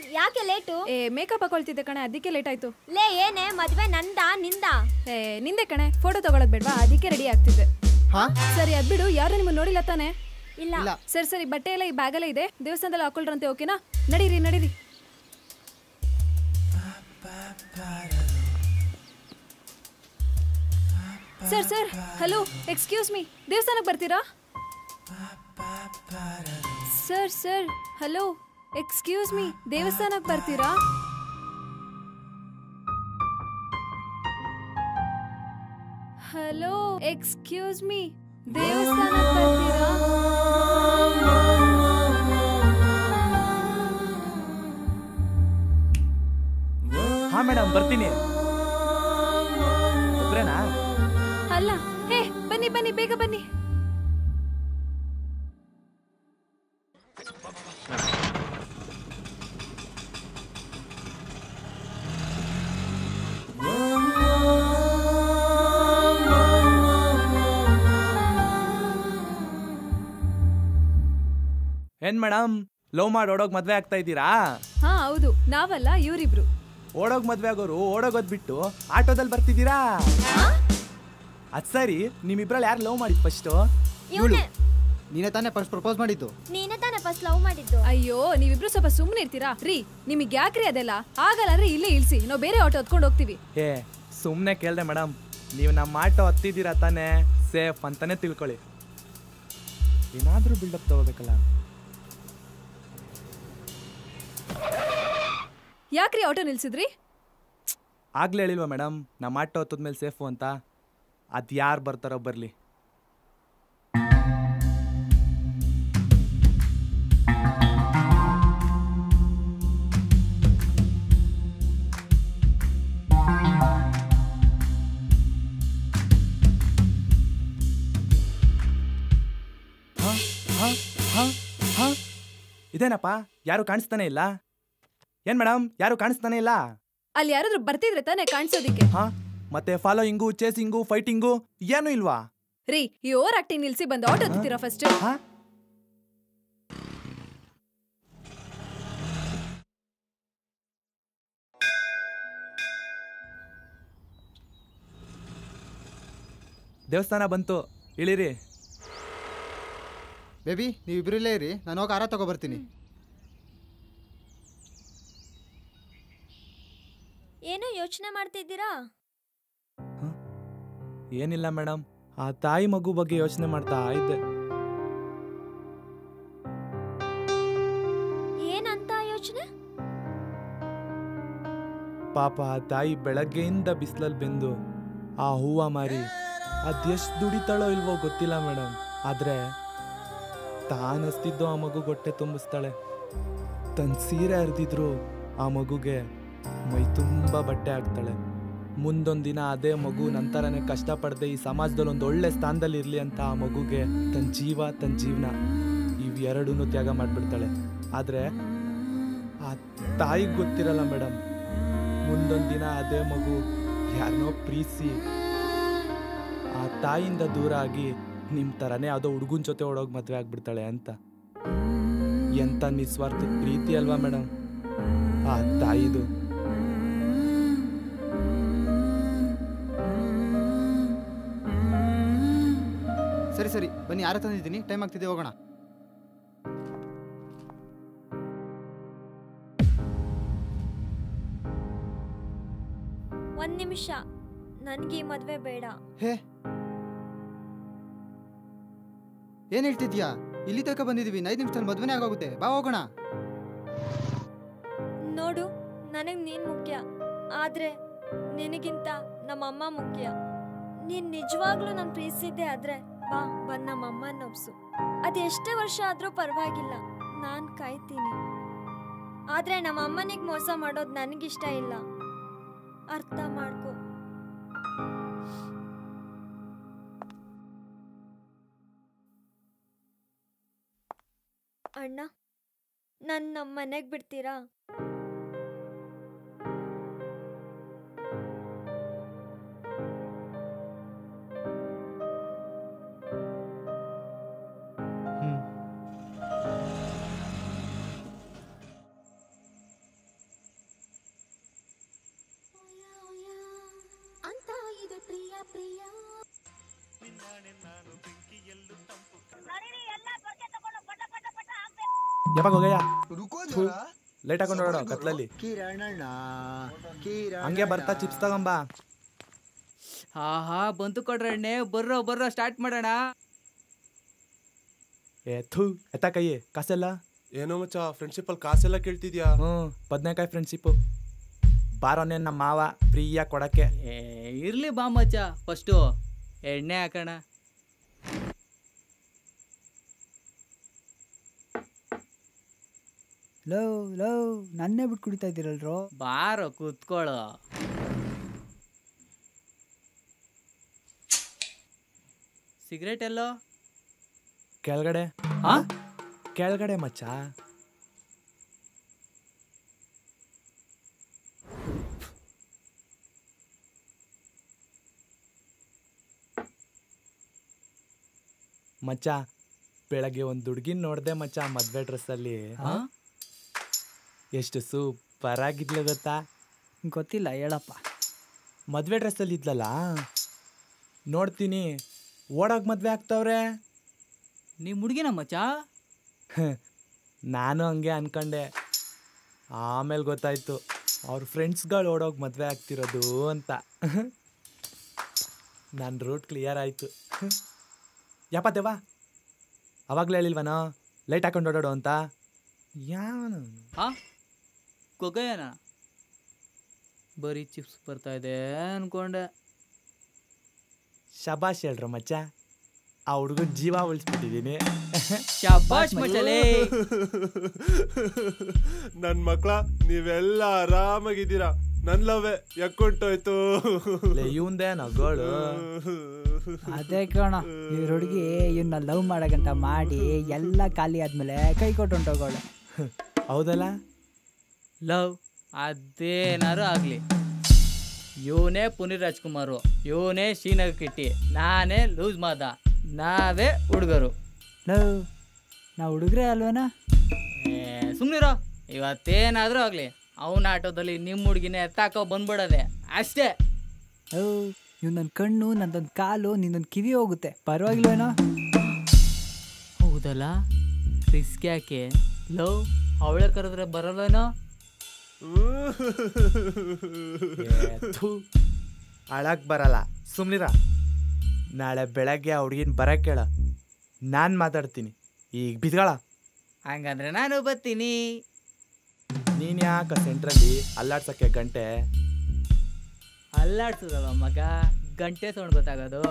ಯಾಕೆ ಲೇಟು ಏ ಮೇಕಪ್ ಹಾಕೊಳ್ತಿದ್ದೆ ಕಣೆ ಅದಕ್ಕೆ ಲೇಟ್ ಆಯ್ತು ಲೇ ಏನೇ ಮದ್ವೆ ನಂದ ನಿಂದ ಏ ನಿಂದೆ ಕಣೆ ಫೋಟೋ ತಗೊಳಕ್ ಬೇಡ್ವಾ ಅದಕ್ಕೆ ರೆಡಿ ಆಗ್ತಿದ್ದೆ ಹಾ ಸರಿ ಅದ್ಬಿಡು ಯಾರು ನಿಮ್ಮ ನೋಡಿಲ್ಲ ತಾನೆ ಇಲ್ಲ ಇಲ್ಲ ಸರಿ ಸರಿ ಬಟ್ಟೆ ಎಲ್ಲ ಈ ಬ್ಯಾಗಲ್ಲೇ ಇದೆ ದೇವಸ್ಥಾನದಲ್ಲಿ ಹಾಕೊಳ್ರಂತೆ ಓಕೆನಾ ನಡೀರಿ ನಡೀರಿ sir sir hello excuse me ದೇವಸ್ಥಾನಕ್ಕೆ ಬರ್ತೀರಾ sir sir hello excuse me ದೇವಸ್ಥಾನಕ್ಕೆ ಬರ್ತೀರಾ ಹಲೋ ಎಕ್ಸ್ಕ್ಯೂಸ್ ಮೀ ದೇವಸ್ಥಾನಕ್ಕೆ ಬರ್ತೀರಾ ಹಾ ಮೇಡಮ್ ಬರ್ತೀನಿ ಒಬ್ರೇನಾ ಅಲ್ಲ ಹೇ ಬನ್ನಿ ಬನ್ನಿ ಬೇಗ ಬನ್ನಿ ಏನ್ ಮೇಡಮ್ ಲವ್ ಮಾಡಿ ಓಡೋಗ್ ಮದ್ವೆ ಆಗ್ತಾ ಇದ್ದೀರಾ ಹಾ ಹೌದು ನಾವಲ್ಲ ಇವರಿಬ್ರು ಓಡೋಗ್ ಮದ್ವೆ ಆಗೋರು ಓಡೋಗೋದ್ ಬಿಟ್ಟು ಆಟೋದಲ್ಲಿ ಬರ್ತಿದ್ದೀರಾ ಅದ್ ಸರಿ ನಿಮ್ಮಿಬ್ರಲ್ಲಿ ಯಾರು ಲವ್ ಮಾಡಿದ್ ಫಸ್ಟ್ ಇವನೇ ನೀನೇ ತಾನೇ ಫಸ್ಟ್ ಪ್ರಪೋಸ್ ಮಾಡಿದ್ದು ನೀನೇ ತಾನೇ ಫಸ್ಟ್ ಲವ್ ಮಾಡಿದ್ದು ಅಯ್ಯೋ ನೀವಿಬ್ರು ಸ್ವಲ್ಪ ಸುಮ್ಮನೆ ಇರ್ತೀರಾ ರೀ ನಿಮಗೆ ಯಾಕ್ರಿ ಅದೆಲ್ಲ ಆಗಲ್ಲ ಅಂದ್ರೆ ಇಲ್ಲೇ ಇಳಿಸಿ ನಾವು ಬೇರೆ ಆಟೋ ಹೊತ್ಕೊಂಡು ಹೋಗ್ತೀವಿ ಏ ಸುಮ್ಮನೆ ಕೇಳ್ದೆ ಮೇಡಮ್ ನೀವು ನಮ್ಮ ಆಟೋ ಹತ್ತಿದ್ದೀರಾ ತಾನೇ ಸೇಫ್ ಅಂತಾನೆ ತಿಳ್ಕೊಳ್ಳಿ ಏನಾದ್ರೂ ಬಿಲ್ಡಪ್ ತಗೋಬೇಕಲ್ಲ ಯಾಕ್ರಿ ಆಟೋ ನಿಲ್ಸಿದ್ರಿ ಆಗ್ಲೇ ಹೇಳಿಲ್ವಾ ಮೇಡಮ್ ನಮ್ಮ ಆಟೋ ಹತ್ತದ್ಮೇಲೆ ಸೇಫು ಅಂತ ಅದು ಯಾರು ಬರ್ತಾರೋ ಬರಲಿ ಇದೇನಪ್ಪ ಯಾರು ಕಾಣಿಸ್ತಾನೆ ಇಲ್ಲ ಏನ್ ಮೇಡಮ್ ಯಾರು ಕಾಣಿಸ್ತಾನೆ ಇಲ್ಲ ಅಲ್ಲಿ ಯಾರಾದ್ರೂ ಬರ್ತಿದ್ರೆ ತಾನೇ ಕಾಣಿಸೋದಿಕ್ಕೆ ಹಾ ಮತ್ತೆ ಫಾಲೋಯಿಂಗು ಚೇಸಿಂಗು ಫೈಟಿಂಗು ಏನೂ ಇಲ್ವಾ ರೀ ಈ ಓವರ್ ಆಕ್ಟಿಂಗ್ ನಿಲ್ಸಿ ಬಂದು ಆಟೋ ಹತ್ತೀರಾ ಫಸ್ಟ್ ಹಾ ದೇವಸ್ಥಾನ ಬಂತು ಇಳಿರಿ ಬೇಬಿ ನೀವು ಇಬ್ಬರಲ್ಲೇ ಇರಿ ನಾನು ಹೋಗಿ ಆರ ತಗೊಬರ್ತೀನಿ ಏನೋ ಯೋಚನೆ ಮಾಡ್ತಿದ್ದೀರಾ ಏನಿಲ್ಲ ಮೇಡಮ್ ಆ ತಾಯಿ ಮಗು ಬಗ್ಗೆ ಯೋಚನೆ ಮಾಡ್ತಾ ಇದ್ದೆ ಏನಂತ ಯೋಚನೆ ಪಾಪ ಆ ತಾಯಿ ಬೆಳಗ್ಗೆಯಿಂದ ಬಿಸಿಲಲ್ಲಿ ಬೆಂದು ಆ ಹೂವ ಮಾರಿ ಅದೆಷ್ಟು ದುಡಿತಾಳೋ ಇಲ್ವೋ ಗೊತ್ತಿಲ್ಲ ಮೇಡಮ್ ಆದ್ರೆ ತಾನಸ್ತಿದ್ದು ಆ ಮಗು ಹೊಟ್ಟೆ ತುಂಬಿಸ್ತಾಳೆ ತನ್ನ ಸೀರೆ ಹರಿದಿದ್ರು ಆ ಮಗುಗೆ ಮೈ ತುಂಬ ಬಟ್ಟೆ ಹಾಕ್ತಾಳೆ ಮುಂದೊಂದಿನ ಅದೇ ಮಗು ನಂತರನೇ ಕಷ್ಟಪಡದೆ ಈ ಸಮಾಜದಲ್ಲಿ ಒಂದು ಒಳ್ಳೆ ಸ್ಥಾನದಲ್ಲಿ ಇರಲಿ ಅಂತ ಆ ಮಗುಗೆ ತನ್ನ ಜೀವ ತನ್ನ ಜೀವನ ಇವೆರಡನ್ನೂ ತ್ಯಾಗ ಮಾಡಿಬಿಡ್ತಾಳೆ ಆದರೆ ಆ ತಾಯಿಗೆ ಗೊತ್ತಿರಲ್ಲ ಮೇಡಮ್ ಮುಂದೊಂದು ದಿನ ಅದೇ ಮಗು ಯಾರನ್ನೋ ಪ್ರೀತಿಸಿ ಆ ತಾಯಿಯಿಂದ ದೂರ ಆಗಿ ನಿಮ್ಮ ಥರನೇ ಯಾವುದೋ ಹುಡುಗನ ಜೊತೆ ಓಡೋಗಿ ಮದುವೆ ಆಗ್ಬಿಡ್ತಾಳೆ ಅಂತ ಎಂಥ ನಿಸ್ವಾರ್ಥ ಪ್ರೀತಿ ಅಲ್ವಾ ಮೇಡಮ್ ಆ ತಾಯಿದು ಸರಿ ಸರಿ ಬನ್ನಿ ಯಾರ ತಂದಿದ್ದೀನಿ ಟೈಮ್ ಆಗ್ತಿದೆ ಹೋಗೋಣ ಒಂದ್ ನಿಮಿಷ ನನ್ಗೆ ಈ ಮದ್ವೆ ಬೇಡ ಹೇ ಏನ್ ಹೇಳ್ತಿದ್ಯಾ ಇಲ್ಲಿ ತನಕ ಬಂದಿದೀವಿ ಐದು ನಿಮಿಷದಲ್ಲಿ ಮದ್ವೆನೇ ಆಗೋಗುತ್ತೆ ಬಾ ಹೋಗೋಣ ನೋಡು ನನಗ್ ನೀನ್ ಮುಖ್ಯ ಆದ್ರೆ ನಿನಗಿಂತ ನಮ್ಮಮ್ಮ ಮುಖ್ಯ ನೀನ್ ನಿಜವಾಗ್ಲೂ ನನ್ ಪ್ರೀತಿಸಿದ್ದೆ ಆದ್ರೆ ಬಾ ಬಂದ್ ನಮ್ಮಮ್ಮನ ಒಪ್ಸು ಅದ್ ಎಷ್ಟೇ ವರ್ಷ ಆದ್ರೂ ಪರವಾಗಿಲ್ಲ ನಾನ್ ಕಾಯ್ತೀನಿ ಆದ್ರೆ ನಮ್ಮ ಅಮ್ಮನಿಗೆ ಮೋಸ ಮಾಡೋದು ನನಗಿಷ್ಟ ಇಲ್ಲ ಅರ್ಥ ಮಾಡ್ಕೊ ಅಣ್ಣ ನನ್ ನಮ್ಮ ಮನೆಗ್ ಬಿಡ್ತೀರಾ ಯಾವಾಗ ಹೋಗಯ್ಯ ರುಕೋ ಥು, ಲೈಟ್ ಹಾಕೊಂಡು ನೋಡೋ ಕತ್ಲಲ್ಲಿ ಕಿರಣಣ್ಣ ಕಿರಣ ಹಂಗೆ ಬರ್ತಾ ಚಿಪ್ಸ್ ತಗೊಂಬ ಹಾ ಹಾ ಬಂತು ಕೊಡ್ರಣ್ಣೆ ಬರ್ರೋ ಬರ್ರೋ ಸ್ಟಾರ್ಟ್ ಮಾಡೋಣ ಏ ಥೂ ಎತ್ತ ಕೈ ಕಾಸೆಲ್ಲ ಏನೋ ಮಚ್ಚ ಫ್ರೆಂಡ್ಶಿಪ್ ಅಲ್ಲಿ ಕಾಸೆಲ್ಲ ಕೇಳ್ತಿದ್ಯಾ ಹ್ಞೂ ಬದ್ನೆಕಾಯಿ ಫ್ರೆಂಡ್ಶಿಪ್ಪು ಬಾರೋನೆ ನಮ್ಮ ಮಾವ ಫ್ರೀಯಾಗಿ ಕೊಡಕ್ಕೆ ಏ ಇರ್ಲಿ ಬಾ ಮಚ್ಚ ಫಸ್ಟು ಎಣ್ಣೆ ಹಾಕೋಣ ಲೋ ಲೋ ನನ್ನೇ ಬಿಟ್ಟು ಕುಡಿತಾ ಇದ್ದೀರಲ್ರೋ ಬಾರೋ ಕೂತ್ಕೊಳ್ಳೋ ಸಿಗರೇಟ್ ಎಲ್ಲೋ ಕೆಳಗಡೆ ಹಾ ಕೆಳಗಡೆ ಮಚ್ಚ ಮಚ್ಚ ಬೆಳಗ್ಗೆ ಒಂದು ಹುಡ್ಗಿನ್ ನೋಡ್ದೆ ಮಚ್ಚ ಮದ್ವೆ ಡ್ರೆಸ್ಸಲ್ಲಿ ಹಾ ಎಷ್ಟು ಸೂಪರ್ ಆಗಿದ್ಲು ಗೊತ್ತಾ ಗೊತ್ತಿಲ್ಲ ಹೇಳಪ್ಪ ಮದ್ವೆ ಡ್ರೆಸ್ಸಲ್ಲಿ ಇದ್ಲಲ್ಲ ನೋಡ್ತೀನಿ ಓಡಾಗ ಮದ್ವೆ ಆಗ್ತಾವ್ರೆ ನಿಮ್ಮ ಹುಡುಗಿನ ಮಚ್ಚ ನಾನು ಹಂಗೆ ಅನ್ಕೊಂಡೆ ಆಮೇಲೆ ಗೊತ್ತಾಯ್ತು ಅವ್ರ ಫ್ರೆಂಡ್ಸ್ಗಳು ಓಡೋಗಿ ಮದುವೆ ಆಗ್ತಿರೋದು ಅಂತ ನನ್ನ ರೂಟ್ ಕ್ಲಿಯರ್ ಆಯಿತು ಯಪ್ಪ ದೇವಾ ಅವಾಗಲೇ ಹೇಳಿಲ್ವನೋ ಲೈಟ್ ಹಾಕೊಂಡು ಓಡಾಡು ಅಂತ ಯಾವನು ಹಾ ಕೊಗಯ್ಯನ ಬರೀ ಚಿಪ್ಸ್ ಬರ್ತಾ ಇದೆ ಅನ್ಕೊಂಡೆ ಶಬಾಷ್ ಹೇಳ್ರ ಮಚ್ಚ ಆ ಹುಡುಗನ ಜೀವ ಉಳಿಸ್ಬಿಟ್ಟಿದ್ದೀನಿ ಶಾಬಾಷ್ ಮಚ್ಚಲೇ ನನ್ ಮಕ್ಳ ನೀವೆಲ್ಲ ಆರಾಮಾಗಿದ್ದೀರಾ ನನ್ ಲವ್ವೆ ಯಾಕೊಂಟೋಯ್ತು ಇವಂದೇ ನಗೋಳು ಅದೇ ಕಣ ಇವ್ರ ಹುಡುಗಿ ಇವನ್ನ ಲವ್ ಮಾಡಗಂತ ಮಾಡಿ ಎಲ್ಲ ಖಾಲಿ ಆದ್ಮೇಲೆ ಕೈ ಕೊಟ್ಟು ಹೊಂಟೋಗೋಳು ಹೌದಲ್ಲ ಲವ್ ಅದೇನಾರು ಆಗಲಿ ಇವನೇ ಪುನೀತ್ ರಾಜ್ಕುಮಾರು ಇವನೇ ಶ್ರೀನಗರ್ ಕಿಟ್ಟಿ ನಾನೇ ಲೂಸ್ ಮಾದ ನಾವೇ ಹುಡುಗರು ಲವ್ ನಾವು ಹುಡುಗ್ರೆ ಅಲ್ವೇನಾ ಸುಮ್ಮನಿರೋ ಇವತ್ತೇನಾದರೂ ಆಗಲಿ ಅವನ ಆಟೋದಲ್ಲಿ ನಿಮ್ಮ ಹುಡುಗಿನೇ ಎತ್ತಾಕೋ ಬಂದ್ಬಿಡೋದೆ ಅಷ್ಟೇ ಲವ್ ಇವ್ ನನ್ನ ಕಣ್ಣು ನಂದೊಂದು ಕಾಲು ನಿಂದೊಂದು ಕಿವಿ ಹೋಗುತ್ತೆ ಪರವಾಗಿಲ್ವೇನೋ ಹೌದಲ್ಲ ರಿಸ್ಕ್ ಯಾಕೆ ಲವ್ ಅವಳೇ ಕರೆದ್ರೆ ಬರಲ್ವೇನೋ ಅಳಕ್ ಬರಲ್ಲ ಸುಮ್ನಿರ ನಾಳೆ ಬೆಳಗ್ಗೆ ಆ ಹುಡುಗಿನ ಬರಕ್ಕೆ ಹೇಳ ನಾನು ಮಾತಾಡ್ತೀನಿ ಈಗ ಬಿದ್ಗಳ ಹಂಗಂದ್ರೆ ನಾನು ಬರ್ತೀನಿ ನೀನ್ ಯಾಕ ಸೆಂಟ್ರಲ್ಲಿ ಅಲ್ಲಾಡ್ಸಕ್ಕೆ ಗಂಟೆ ಅಲ್ಲಾಡ್ಸದವ ಮಗ ಗಂಟೆ ಸೌಂಡ್ ಗೊತ್ತಾಗೋದು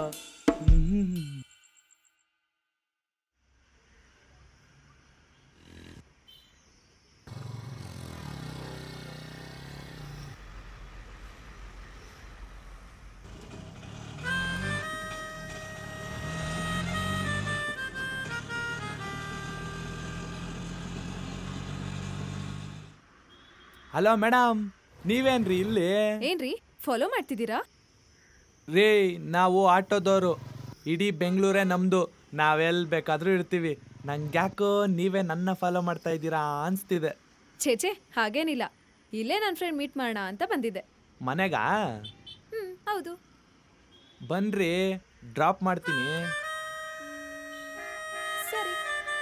ಹಲೋ ಮೇಡಮ್ ನೀವೇನ್ರಿ ಇಲ್ಲಿ ಏನ್ರಿ ಫಾಲೋ ಮಾಡ್ತಿದ್ದೀರಾ ರೀ ನಾವು ಆಟೋದವರು ಇಡೀ ಬೆಂಗಳೂರೇ ನಮ್ದು ನಾವೆಲ್ಲಿ ಬೇಕಾದ್ರೂ ಇರ್ತೀವಿ ನಂಗೆ ಯಾಕೋ ನೀವೇ ನನ್ನ ಫಾಲೋ ಮಾಡ್ತಾ ಇದ್ದೀರಾ ಅನ್ಸ್ತಿದೆ ಛೇ ಛೇ ಹಾಗೇನಿಲ್ಲ ಇಲ್ಲೇ ನನ್ನ ಫ್ರೆಂಡ್ ಮೀಟ್ ಮಾಡೋಣ ಅಂತ ಬಂದಿದ್ದೆ ಮನೆಗಾ ಹ್ಮ್ ಹೌದು ಬನ್ರಿ ಡ್ರಾಪ್ ಮಾಡ್ತೀನಿ ಸರಿ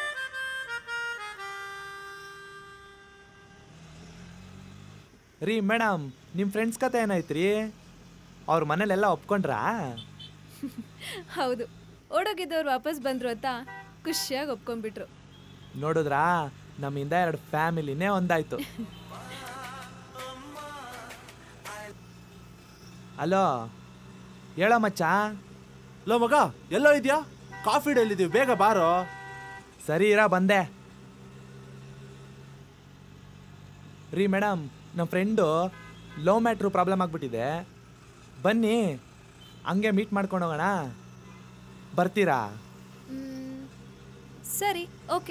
ರೀ ಮೇಡಮ್ ನಿಮ್ಮ ಫ್ರೆಂಡ್ಸ್ ಕತೆ ಏನಾಯ್ತ್ರಿ ಅವ್ರ ಮನೇಲೆಲ್ಲ ಒಪ್ಕೊಂಡ್ರಾ ಹೌದು ಓಡೋಗಿದ್ದವ್ರು ವಾಪಸ್ ಬಂದ್ರು ಅಂತ ಖುಷಿಯಾಗಿ ಒಪ್ಕೊಂಡ್ಬಿಟ್ರು ನೋಡಿದ್ರಾ ನಮ್ಮಿಂದ ಎರಡು ಫ್ಯಾಮಿಲಿನೇ ಒಂದಾಯ್ತು ಹಲೋ ಹೇಳೋ ಮಚ್ಚ ಲೋ ಮಗ ಎಲ್ಲೋ ಇದ್ಯಾ ಕಾಫಿ ಡೇಲಿದೀವಿ ಬೇಗ ಬಾರೋ ಸರಿ ಇರ ಬಂದೆ ರೀ ಮೇಡಮ್ ನಮ್ಮ ಫ್ರೆಂಡು ಲವ್ ಮ್ಯಾಟ್ರು ಪ್ರಾಬ್ಲಮ್ ಆಗ್ಬಿಟ್ಟಿದೆ ಬನ್ನಿ ಹಂಗೆ ಮೀಟ್ ಮಾಡ್ಕೊಂಡು ಹೋಗೋಣ ಬರ್ತೀರಾ ಮ್, ಸರಿ ಓಕೆ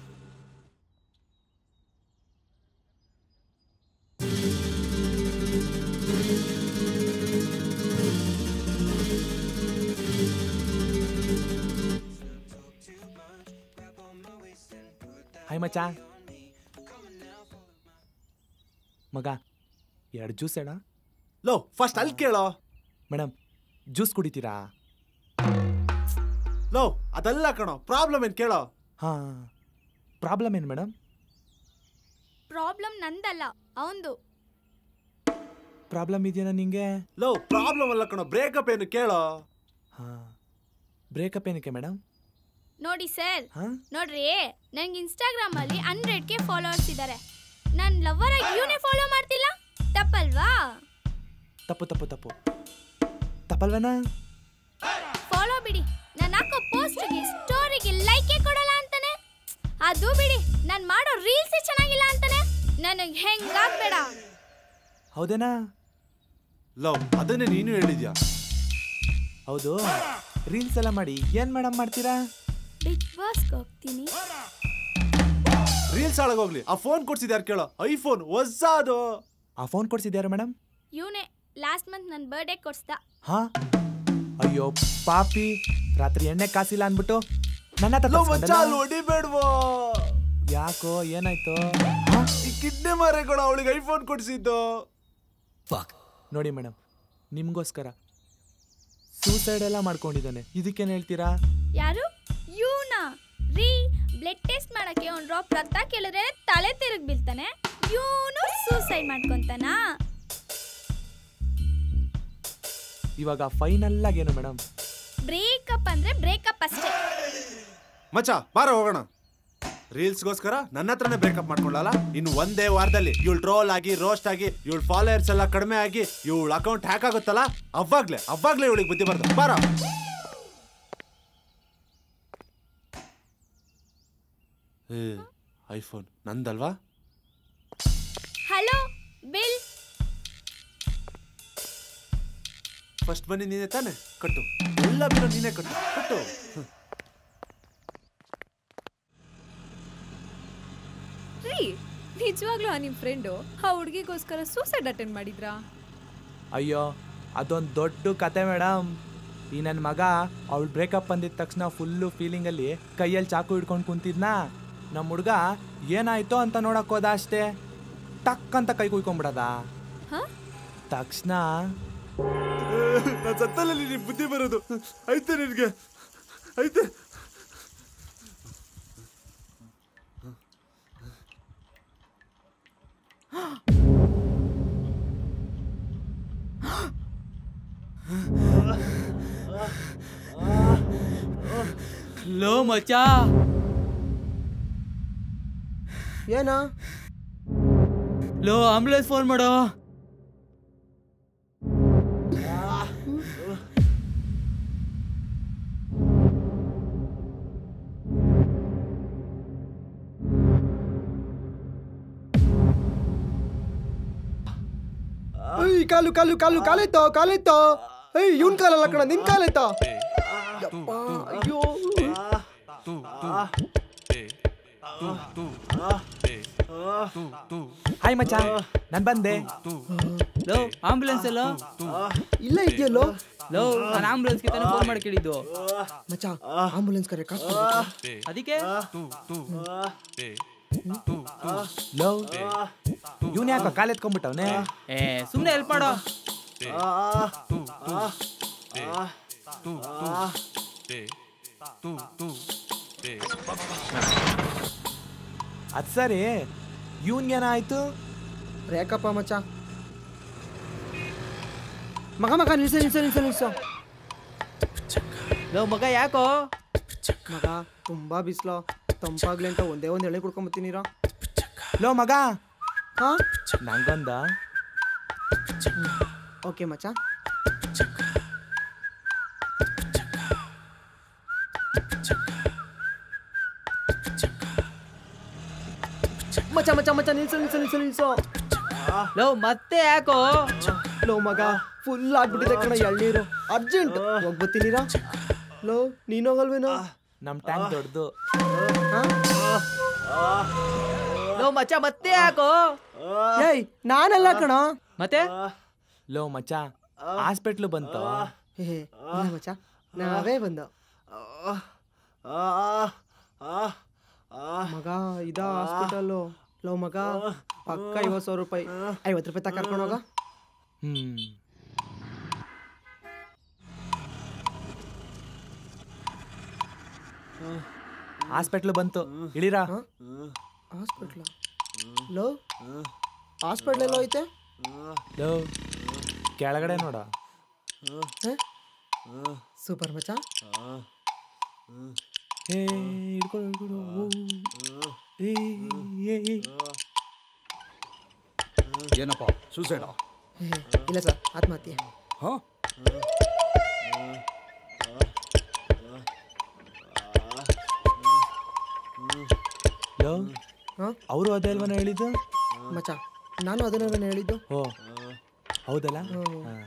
ಹಾಯ್ ಮಚ್ಚ ಮಗ ಎರಡು ಜ್ಯೂಸ್ ಹೇಳ ಲೋ ಫಸ್ಟ್ ಅಲ್ಲಿ ಕೇಳೋ ಮೇಡಮ್ ಜ್ಯೂಸ್ ಕುಡಿತೀರಾ ಲೋ ಅದೆಲ್ಲ ಕಣೋ ಪ್ರಾಬ್ಲಮ್ ಏನ್ ಕೇಳೋ ಹಾ ಪ್ರಾಬ್ಲಮ್ ಏನು ಮೇಡಮ್ ಪ್ರಾಬ್ಲಮ್ ನಂದಲ್ಲ ಅವಂದು ಪ್ರಾಬ್ಲಮ್ ಇದೆಯಾ ನಿಂಗೆ ಲೋ ಪ್ರಾಬ್ಲಮ್ ಅಲ್ಲ ಕಣೋ ಬ್ರೇಕಪ್ ಏನು ಕೇಳೋ ಹಾ ಬ್ರೇಕಪ್ ಏನಕ್ಕೆ ಮೇಡಮ್ ನೋಡಿ ಸರ್ ಹಾ ನೋಡ್ರಿ ನಂಗೆ ಇನ್ಸ್ಟಾಗ್ರಾಮ್ ಅಲ್ಲಿ ಹಂಡ್ರೆಡ್ ಕೆ ಫಾಲೋವರ್ಸ್ ಇದ್ದಾರೆ ನನ್ನ ಲವರ್ ಆಗಿ ಇವನೇ ಫಾಲೋ ಮಾಡ್ತಿಲ್ಲ ತಪ್ಪಲ್ವಾ ತಪ್ಪು ತಪ್ಪು ತಪ್ಪು ತಪ್ಪಲ್ವೇನಾ ಫಾಲೋ ಬಿಡಿ ನಾನು ಹಾಕೋ ಪೋಸ್ಟ್ಗೆ ಸ್ಟೋರಿಗೆ ಲೈಕೇ ಕೊಡಲ್ಲ ಅಂತಾನೆ ಅದು ಬಿಡಿ ನಾನು ಮಾಡೋ ರೀಲ್ಸೇ ಚೆನ್ನಾಗಿಲ್ಲ ಅಂತಾನೆ ನನಗೆ ಹೆಂಗಾಗ್ಬೇಡ ಹೌದೇನಾ ಲೋ ಅದನ್ನೇ ನೀನು ಹೇಳಿದ್ಯಾ ಹೌದು ರೀಲ್ಸ್ ಎಲ್ಲ ಮಾಡಿ ಏನು ಮೇಡಮ್ ಮಾಡ್ತೀರಾ ಬಿಗ್ ಬಾಸ್ಗೆ ಹೋಗ್ತೀನಿ ರೀಲ್ಸ್ ಹಾಳಾಗೋಗ್ಲಿ ಆ ಫೋನ್ ಕೊಡ್ಸಿದ್ ಯಾರು ಕೇಳೋ ಐಫೋನ್ ಹೊಸದು ಆ ಫೋನ್ ಕೊಡ್ಸಿದ್ಯಾರು ಮೇಡಮ್ ಇವನೇ ಲಾಸ್ಟ್ ಮಂತ್ ನನ್ನ ಬರ್ಡೇ ಕೊಡ್ಸ್ದ ಹಾ ಅಯ್ಯೋ ಪಾಪಿ ರಾತ್ರಿ ಎಣ್ಣೆ ಕಾಸಿಲ್ಲ ಅಂದ್ಬಿಟ್ಟು ನನ್ನ ಹತ್ರ ಲೋ ಮಚ್ಚ ತರ್ಸ್ಕೊಂಡಲ್ಲ? ಅಲ್ಲಿ ಹೊಡಿಬೇಡ್ವೋ ಯಾಕೋ ಏನಾಯ್ತು ಈ ಕಿಡ್ನಿ ಮಾರೆ ಕೂಡ ಅವಳಿಗೆ ಐಫೋನ್ ಕೊಡ್ಸಿದ್ದು ನೋಡಿ ಮೇಡಮ್ ನಿಮಗೋಸ್ಕರ ಸೂಸೈಡ್ ಎಲ್ಲ ಮಾಡ್ಕೊಂಡಿದ್ದಾನೆ ಇದಕ್ಕೇನು ಹೇಳ್ತೀರಾ ಯಾರು ಇವನಾ ರೀ ಬ್ಲಡ್ ಟೆಸ್ಟ್ ಮಾಡಕ್ಕೆ ಒಂದು ಡ್ರಾಪ್ ರಕ್ತ ಕೇಳಿದ್ರೆ ತಲೆ ತಿರುಗಿ ಬೀಳ್ತಾನೆ ಇವನು ಸೂಸೈಡ್ ಮಾಡ್ಕೊಂತಾನಾ ಇವಾಗ ಫೈನಲ್ ಆಗೇನು ಮೇಡಮ್ ಬ್ರೇಕಪ್ ಅಂದ್ರೆ ಬ್ರೇಕಪ್ ಅಷ್ಟೇ ಮಚ್ಚ ಬಾರ ಹೋಗೋಣ ರೀಲ್ಸ್ಗೋಸ್ಕರ ನನ್ನ ಹತ್ರನೇ ಬ್ರೇಕಪ್ ಮಾಡ್ಕೊಳ್ಳಲ್ಲ ಇನ್ನು ಒಂದೇ ವಾರದಲ್ಲಿ ಇವಳು ಟ್ರೋಲ್ ಆಗಿ ರೋಸ್ಟ್ ಆಗಿ ಇವಳು ಫಾಲೋಯರ್ಸ್ ಎಲ್ಲ ಕಡಿಮೆ ಆಗಿ ಇವಳ ಅಕೌಂಟ್ ಹ್ಯಾಕ್ ಆಗುತ್ತಲ್ಲ ಅವಾಗ್ಲೇ ಅವಾಗ್ಲೇ ಇವಳಿಗೆ ಬುದ್ಧಿ ಬರ್ದು ಬಾರ ಏ ಐಫೋನ್ ನಂದಲ್ವಾ ಹಲೋ ಬಿಲ್ ಫಸ್ಟ್ ಬನ್ನಿ ನೀನೇ ತಾನೆ ಕಟ್ಟು ಎಲ್ಲ ಬಿಲ್ ನೀನೇ ಕಟ್ಟು ಕಟ್ಟು ರೀ ನಿಜವಾಗ್ಲೂ ಆ ನಿಮ್ಮ ಫ್ರೆಂಡು ಆ ಹುಡುಗಿಗೋಸ್ಕರ ಸೂಸೈಡ್ ಅಟೆಂಡ್ ಮಾಡಿದ್ರಾ ಅಯ್ಯೋ ಅದೊಂದು ದೊಡ್ಡ ಕತೆ ಮೇಡಮ್ ಈ ನನ್ನ ಮಗ ಅವಳು ಬ್ರೇಕಪ್ ಅಂದಿದ ತಕ್ಷಣ ಫುಲ್ಲು ಫೀಲಿಂಗಲ್ಲಿ ಕೈಯಲ್ಲಿ ಚಾಕು ಹಿಡ್ಕೊಂಡು ಕುಂತಿದ್ನಾ ನಮ್ಮ ಹುಡುಗ ಏನಾಯ್ತೋ ಅಂತ ನೋಡಕ್ ಹೋದ ಅಷ್ಟೇ ಟಕ್ ಅಂತ ಕೈ ಕುಯ್ಕೊಂಬಿಡದ ಹಾ ತಕ್ಷಣ ನಾನು ಸತ್ತಲ್ಲಿ ನಿನ್ ಬುದ್ಧಿ ಬರೋದು ಐತೆ ನಿನ್ಗೆ ಐತೆ ಲೋ ಮಚ್ಚ ಏನಾ ಲೋ ಆಂಬುಲೆನ್ಸ್ ಫೋನ್ ಮಾಡೋ ಏಯ್ ಕಾಲು ಕಾಲು ಕಾಲು ಕಾಲೆತ್ತೋ ಕಾಲೆತ್ತೋ ಏಯ್ ಇವನ್ ಕಾಲಲ್ಲ ಕಣ ನಿನ್ ಕಾಲೆತ್ತೋ ಯಪ್ಪ, ಅಯ್ಯೋ ಹಾಯ್ ಮಚ್ಚ ನಾನು ಬಂದೆ ಲೋ ಆಂಬುಲೆನ್ಸ್ ಎಲ್ಲೋ ಇಲ್ಲ ಇದೆಯಲ್ಲೋ ಲೋ ನಾನು ಆಂಬುಲೆನ್ಸ್ಗೆ ತಾನೇ ಫೋನ್ ಮಾಡಿ ಕೇಳಿದ್ದು ಮಚ್ಚ ಆಂಬುಲೆನ್ಸ್ ಕರೆ ಕಾಸು ಅದಕ್ಕೆ ಲೋ ಇವನ್ ಯಾಕೋ ಕಾಲ್ ಎತ್ಕೊಂಡ್ಬಿಟ್ಟವನೆ ಏ ಸುಮ್ಮನೆ ಹೆಲ್ಪ್ ಮಾಡೋ ಅದು ಸರಿ ಇವನ್ಗೇನಾಯ್ತು ರೇಕಪ್ಪ ಮಚ್ಚ ಮಗ ಮಗ ನಿಲ್ಸು ನಿಲ್ಸು ನಿಲ್ಸು ನಿಲ್ಸು ಲೋ ಮಗ ಯಾಕೋ ಮಗ ತುಂಬಾ ಬಿಸ್ಲು ತಂಪಾಗ್ಲಿ ಅಂತ ಒಂದೇ ಒಂದ್ ಎಳೆ ಕುಡ್ಕೊಂಬತ್ತೀನಿರ ಲೋ ಮಗ ಹಾ ನಂಗೊಂದ ಓಕೆ ಮಚ್ಚ ಮಚ್ಚ ಮಚ್ಚ ಮಚ್ಚ ನಿಲ್ಸು ನಿಲ್ಸು ನಿಲ್ಸು ನಿಲ್ಸು ಲೋ ಮತ್ತೆ ಯಾಕೋ ಲೋ ಮಗ ಫುಲ್ ಆಗ್ಬಿಟ್ಟಿದೆ ಕಣ ಎಳ್ನೀರು ಅರ್ಜೆಂಟ್ ಹೋಗ್ಬತ್ತೀನಿರ ಲೋ ನೀನ್ ಹೋಗಲ್ವೇನೋ ನಮ್ಮ ಟ್ಯಾಂಕ್ ದೊಡ್ಡದು ಹಾ? ಲೋ ಮಚ್ಚ ಮತ್ತೆ ಯಾಕೋ ಏಯ್ ನಾನಲ್ಲ ಕಣ ಮತ್ತೆ ಲೋ ಮಚ್ಚ ಹಾಸ್ಪಿಟ್ಲು ಬಂತು ಹೇ ಇಲ್ಲ ಮಚ್ಚ ನಾವೇ ಬಂದ ಮಗ ಇದ ಹಾಸ್ಪಿಟಲ್ಲು ಲೋ ಮಗ ಪಕ್ಕ ಐವತ್ತು ಸಾವಿರ ರೂಪಾಯಿ ಐವತ್ತು ರೂಪಾಯಿ ತಕ ಕರ್ಕೊಂಡು ಹೋಗ ಹ್ಮ್ ಹಾಸ್ಪಿಟ್ಲ್ ಬಂತು ಇಳಿರಾ ಹಾಸ್ಪಿಟ್ಲ ಲೋ ಹಾಸ್ಪಿಟ್ಲ್ ಎಲ್ಲೋ ಐತೆ ಲೋ ಕೆಳಗಡೆ ನೋಡ ಸೂಪರ್ ಮಚ್ಚ ಏ ಹಿಡ್ಕೊಡು ಹಿಡ್ಕೊಡು ಓ. ಏ, ಏ, ಏ. ಏನಪ್ಪ ಸೂಸೈಡಾ ಏ, ಇಲ್ಲ ಸರ್ ಆತ್ಮಹತ್ಯೆ ಹಾ ಲೋ ಹಾಂ ಅವರು ಅದೇ ಅಲ್ವನ ಹೇಳಿದ್ದು ಮಚ್ಚ ನಾನು ಅದನ್ನ ಹೇಳಿದ್ದು ಓ ಹೌದಲ್ಲ ಹ್ಮ್. ಹಾ.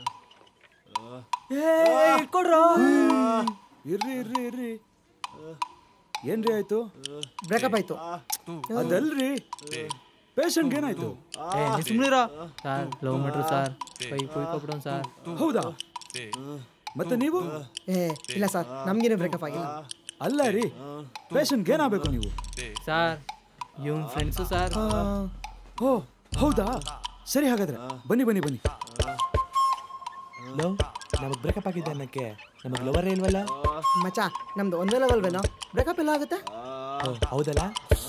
ಇರ್ರಿ ಇರ್ರಿ ಇರ್ರಿ ಏನ್ರಿ ಆಯ್ತು ಬ್ರೇಕಪ್ ಆಯ್ತು ಅದಲ್ರಿ ಪೇಷಂಟ್ಗೆ ಏನಾಯ್ತು ಏ ನೀ ಸುಮ್ಮನಿರೋ ಸರ್ ಲವ್ ಮಾಡ್ರು ಸರ್ ಕೈ ಕುಯ್ಕೊಬಿಡೋಣ ಸರ್ ಹೌದಾ ಮತ್ತೆ ನೀವು ಏ ಇಲ್ಲ ಸರ್ ನಮ್ಗೇನೆ ಬ್ರೇಕಪ್ ಆಗಿಲ್ಲ ಅಲ್ಲ ರೀ ಪೇಷಂಟ್ಗೆ ಏನಾಗಬೇಕು ನೀವು ಸರ್ ಇವ್ನ ಫ್ರೆಂಡ್ಸು ಸರ್ ಓ ಹೌದಾ ಸರಿ ಹಾಗಾದ್ರೆ ಬನ್ನಿ ಬನ್ನಿ ಬನ್ನಿ ಲೋ ನಮಗ್ ಬ್ರೇಕಪ್ ಆಗಿದೆ ಅನ್ನಕ್ಕೆ ನಮಗ್ ಲವರೇ ಇಲ್ವಲ್ಲ ಮಚ್ಚ ನಮ್ದು ಒಂದೇ ಲೆವೆಲ್ವೇನೋ ಬ್ರೇಕಪ್ ಎಲ್ಲ ಆಗುತ್ತೆ ಓ ಹೌದಲ್ಲ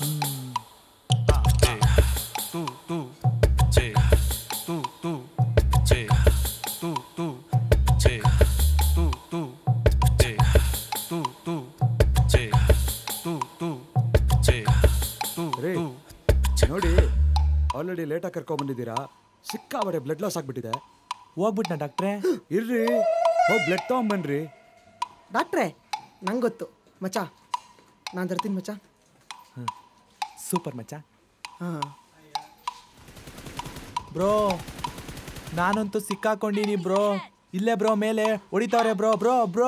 ರೀ ನೋಡಿ ಆಲ್ರೆಡಿ ಲೇಟಾಗಿ ಕರ್ಕೊಂಡ್ಬಂದಿದ್ದೀರಾ ಸಿಕ್ಕಾಬಡೆ ಬ್ಲಡ್ ಲಾಸ್ ಆಗ್ಬಿಟ್ಟಿದೆ ಹೋಗ್ಬಿಟ್ನಾ ಡಾಕ್ಟ್ರೇ ಇರ್ರಿ ಹೋಗಿ ಬ್ಲಡ್ ತಗೊಂಬನ್ರಿ ಡಾಕ್ಟ್ರೇ ನಂಗೆ ಗೊತ್ತು ಮಚ್ಚ ನಾನು ತರ್ತೀನಿ ಮಚ್ಚ ಸೂಪರ್ ಮಚ್ಚ ಹಾಂ ಬ್ರೋ ನಾನಂತೂ ಸಿಕ್ಕಾಕೊಂಡಿನಿ ಬ್ರೋ ಇಲ್ಲೇ ಬ್ರೋ ಮೇಲೆ ಹೊಡಿತಾವ್ರೆ ಬ್ರೋ ಬ್ರೋ ಬ್ರೋ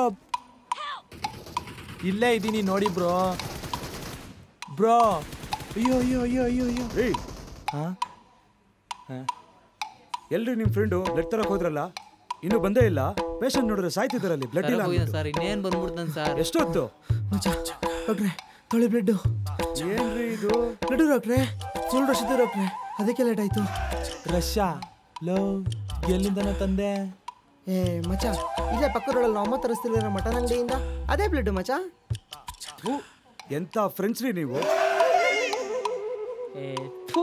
ಇಲ್ಲೇ ಇದ್ದೀನಿ ನೋಡಿ ಬ್ರೋ ಬ್ರೋ ಅಯ್ಯೋ ಅಯ್ಯೋ ಅಯ್ಯೋ ಅಯ್ಯೋ ಅಯ್ಯೋ ರೀ ಹಾ ಹಾ ಎಲ್ರಿ ನಿಮ್ಮ ಫ್ರೆಂಡು ಬ್ಲಡ್ ತರಕ್ ಹೋದ್ರಲ್ಲ ಇನ್ನು ಬಂದೇ ಇಲ್ಲ ಪೇಷಂಟ್ ನೋಡಿದ್ರೆ ಸಾಯ್ತಿದಾರಲ್ಲಿ ಬ್ಲಡ್ ಇಲ್ಲ ಹೋಗಿದ್ದಾನೆ ಅಂದ್ಬಿಟ್ಟು. ಸರ್ ಇನ್ನೇನು ಬಂದ್ಬಿಡ್ತಾನೆ ಸರ್ ಎಷ್ಟೊತ್ತು ಮಚ್ಚ ಡಾಕ್ಟ್ರೇ ತೊಳೆ ಬ್ಲಡ್ಡು ಏನ್ರಿ ಇದು ಬ್ಲಡ್ಡು ಡಾಕ್ಟ್ರೇ ಫುಲ್ ರಶ್ ಇದೆ ಡಾಕ್ಟ್ರೇ ಅದಕ್ಕೆ ಲೇಟ್ ಆಯಿತು ರಶ್ಯಾ ಲೋ ಎಲ್ಲಿಂದನೋ ತಂದೆ ಏ ಮಚ್ಚ ಇಲ್ಲೇ ಪಕ್ಕದೊಳಗೆ ನಾವು ಅಮ್ಮ ತರಿಸ್ತಿಲ್ವೇನೋ ಮಟನ್ ಅಂಗಡಿಯಿಂದ ಅದೇ ಬ್ಲಡ್ ಮಚ್ಚ ಥು, ಎಂತ ಫ್ರೆಂಡ್ಸ್ ರೀ ನೀವು ಏ ಥು.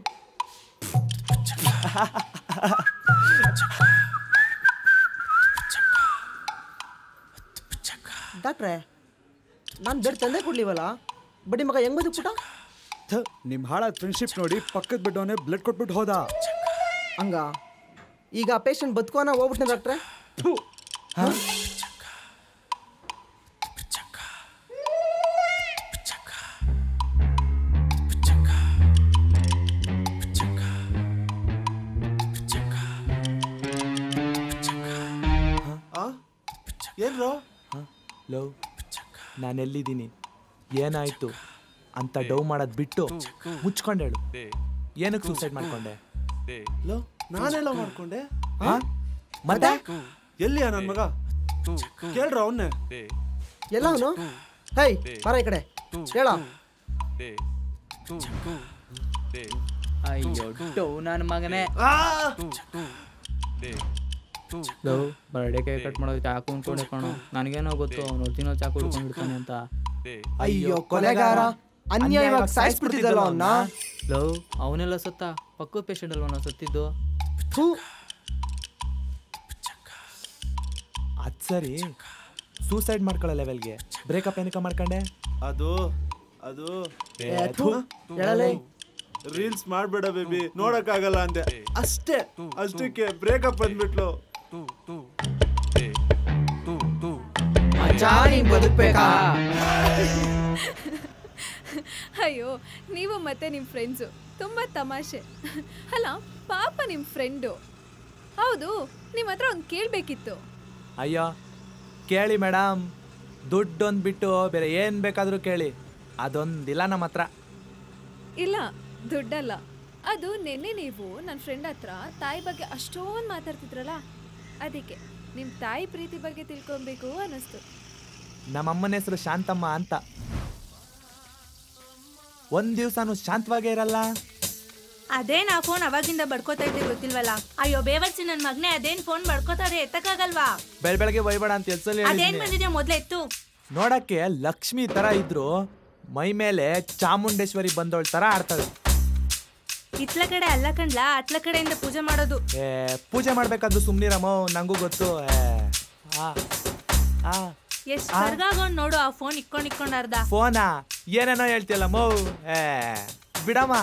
ಡಾಕ್ಟ್ರೇ ನಾನು ಬ್ಲಡ್ ತಂದೆ ಕೊಡ್ಲಿವಲ್ಲ ಬಡ್ಡಿ ಮಗ ಹೆಂಗ್ ಬದುಕ್ಬಿಟ್ಟ ಥ, ನಿಮ್ ಹಾಳಾದ ಫ್ರೆಂಡ್ಶಿಪ್ ನೋಡಿ ಪಕ್ಕದ ಬಿಟ್ಟವನೇ ಬ್ಲಡ್ ಕೊಟ್ಬಿಟ್ಟು ಹೋದ ಹಂಗ ಈಗ ಪೇಷಂಟ್ ಬದುಕೋನ ಹೋಗ್ಬಿಟ್ನೆ ಡಾಕ್ಟ್ರೇ ಆ ಏನ್ರೋ ಲೋ ನಾನೆಲ್ಲಿದ್ದೀನಿ ಏನಾಯ್ತು ಅಂತ ಡವ್ ಮಾಡೋದ್ ಬಿಟ್ಟು ಮುಚ್ಕೊಂಡು ಹೇಳು ಏನಕ್ಕೆ ಸೂಸೈಡ್ ಮಾಡ್ಕೊಂಡೆ ಲೋ ನಾನೆಲ್ಲ ಮಾಡ್ಕೊಂಡೆ ಹಾ? ಮತ್ತೆ ಎಲ್ಲಿಯ ನನ್ ಮಗ ಕೇಳ್ರ ಅವನ್ನೇ ಎಲ್ಲ ಅವನು ಹೈ ಬರ ಈ ಕಡೆ ಹೇಳ ಅಯ್ಯೋ ಡೌ ನನ್ನ ಮಗನೇ ಲವ್ ಬರ್ಡೇ ಕೇಕ್ ಕಟ್ ಮಾಡೋದು ಚಾಕು ಅನ್ಕೊಂಡೆ ಕಣೋ ನನಗೇನೋ ಗೊತ್ತು ಅವ್ನು ಒರಿಜಿನಲ್ ಚಾಕು ಹಿಡ್ಕೊಂಡಿರ್ತಾನೆ ಅಂತ ಅಯ್ಯೋ ಕೊಲೆಗಾರ ಅನ್ಯಾಯವಾಗಿ ಸಾಯಿಸ್ಬಿಡ್ತಿದ್ದಲ್ಲ ಅವನ್ನ ಲವ್ ಅವನೆಲ್ಲ ಸತ್ತ ಪಕ್ಕದ ಪೇಷಂಟ್ ಅಲ್ವನ ಸತ್ತಿದ್ದು ಥೂ ಅದ್ ಸರಿ ಸೂಸೈಡ್ ಮಾಡ್ಕೊಳ್ಳೋ ಲೆವೆಲ್ಗೆ ಬ್ರೇಕಪ್ ಏನಕ್ಕ ಮಾಡ್ಕೊಂಡೆ ಅದು ಅದು ಏ, ಥು, ಹೇಳಲೇ ರೀಲ್ಸ್ ಮಾಡ್ಬೇಡ ಬೇಬಿ ನೋಡಕ್ಕಾಗಲ್ಲ ಅಂದೆ ಅಷ್ಟೇ ಅಷ್ಟಕ್ಕೆ ಬ್ರೇಕಪ್ ಬಂದ್ಬಿಟ್ಲು ಬದುಕ್ಬೇಕಾ ಅಯ್ಯೋ ನೀವು ಮತ್ತೆ ನಿಮ್ಮ ಫ್ರೆಂಡ್ಸು ತುಂಬ ತಮಾಷೆ ಅಲ್ಲ ಪಾಪ ನಿಮ್ಮ ಫ್ರೆಂಡು ಹೌದು ನಿಮ್ಮ ಹತ್ರ ಒಂದು ಕೇಳಬೇಕಿತ್ತು ಅಯ್ಯೋ ಕೇಳಿ ಮೇಡಮ್ ದುಡ್ಡೊಂದು ಬಿಟ್ಟು ಬೇರೆ ಏನು ಬೇಕಾದರೂ ಕೇಳಿ ಅದೊಂದಿಲ್ಲ ನಮ್ಮ ಹತ್ರ ಇಲ್ಲ ದುಡ್ಡಲ್ಲ ಅದು ನಿನ್ನೆ ನೀವು ನನ್ನ ಫ್ರೆಂಡ್ ಹತ್ರ ತಾಯಿ ಬಗ್ಗೆ ಅಷ್ಟೊಂದು ಮಾತಾಡ್ತಿದ್ರಲ್ಲ ಅದಕ್ಕೆ ನಿಮ್ಮ ತಾಯಿ ಪ್ರೀತಿ ಬಗ್ಗೆ ತಿಳ್ಕೊಬೇಕು ಅನ್ನಿಸ್ತು ನಮ್ಮ ಅಮ್ಮನ ಹೆಸರು ಶಾಂತಮ್ಮ ಅಂತ ಒಂದ್ ದಿವ್ಸನೂ ಶಾಂತವಾಗೇ ಇರಲ್ಲ ಅದೇನ್ ಆ ಫೋನ್ ಅವಾಗಿಂದ ಬಡ್ಕೋತಾ ಇದ್ದೆ ಗೊತ್ತಿಲ್ವಲ್ಲ ಅಯ್ಯೋ ಬೇವರ್ಸಿ ನನ್ ಮಗ್ನೆ ಅದೇನ್ ಫೋನ್ ಬಡ್ಕೋತಾರೆ ಎತ್ತಕ್ಕಾಗಲ್ವಾ ಬೆಳ ಬೆಳಗ್ಗೆ ಒಯ್ಬೇಡ ಅಂತ ಎಲ್ಸಲ್ಲಿ ಅದೇನ್ ಹೇಳಿದ್ದೀನಿ ಬಂದಿದೆ ಮೊದ್ಲು ಎತ್ತು ನೋಡಕ್ಕೆ ಲಕ್ಷ್ಮಿ ತರ ಇದ್ರು ಮೈ ಮೇಲೆ ಚಾಮುಂಡೇಶ್ವರಿ ಬಂದೋಳ್ ತರ ಆಡ್ತಾಳೆ ಇತ್ಲ ಕಡೆ ಅಲ್ಲ ಕಣ್ಲಾ ಅತ್ಲ ಕಡೆಯಿಂದ ಪೂಜೆ ಮಾಡೋದು ಏ ಪೂಜೆ ಮಾಡ್ಬೇಕಾದ್ರು ಸುಮ್ನಿರಮ್ಮ ನಂಗೂ ಗೊತ್ತು ಏ, ಆ, ಆ, ಎಷ್ಟ್ ಆ. ಕರ್ಗಾಗೊಂಡ್ ನೋಡು ಆ ಫೋನ್ ಇಕ್ಕೊಂಡ್ ಇಕ್ಕೊಂಡ್ ಅರ್ಧ ಫೋನಾ ಏನೇನೋ ಹೇಳ್ತಿಯಲ್ಲ ಮೌ ಏ ಬಿಡಮ್ಮ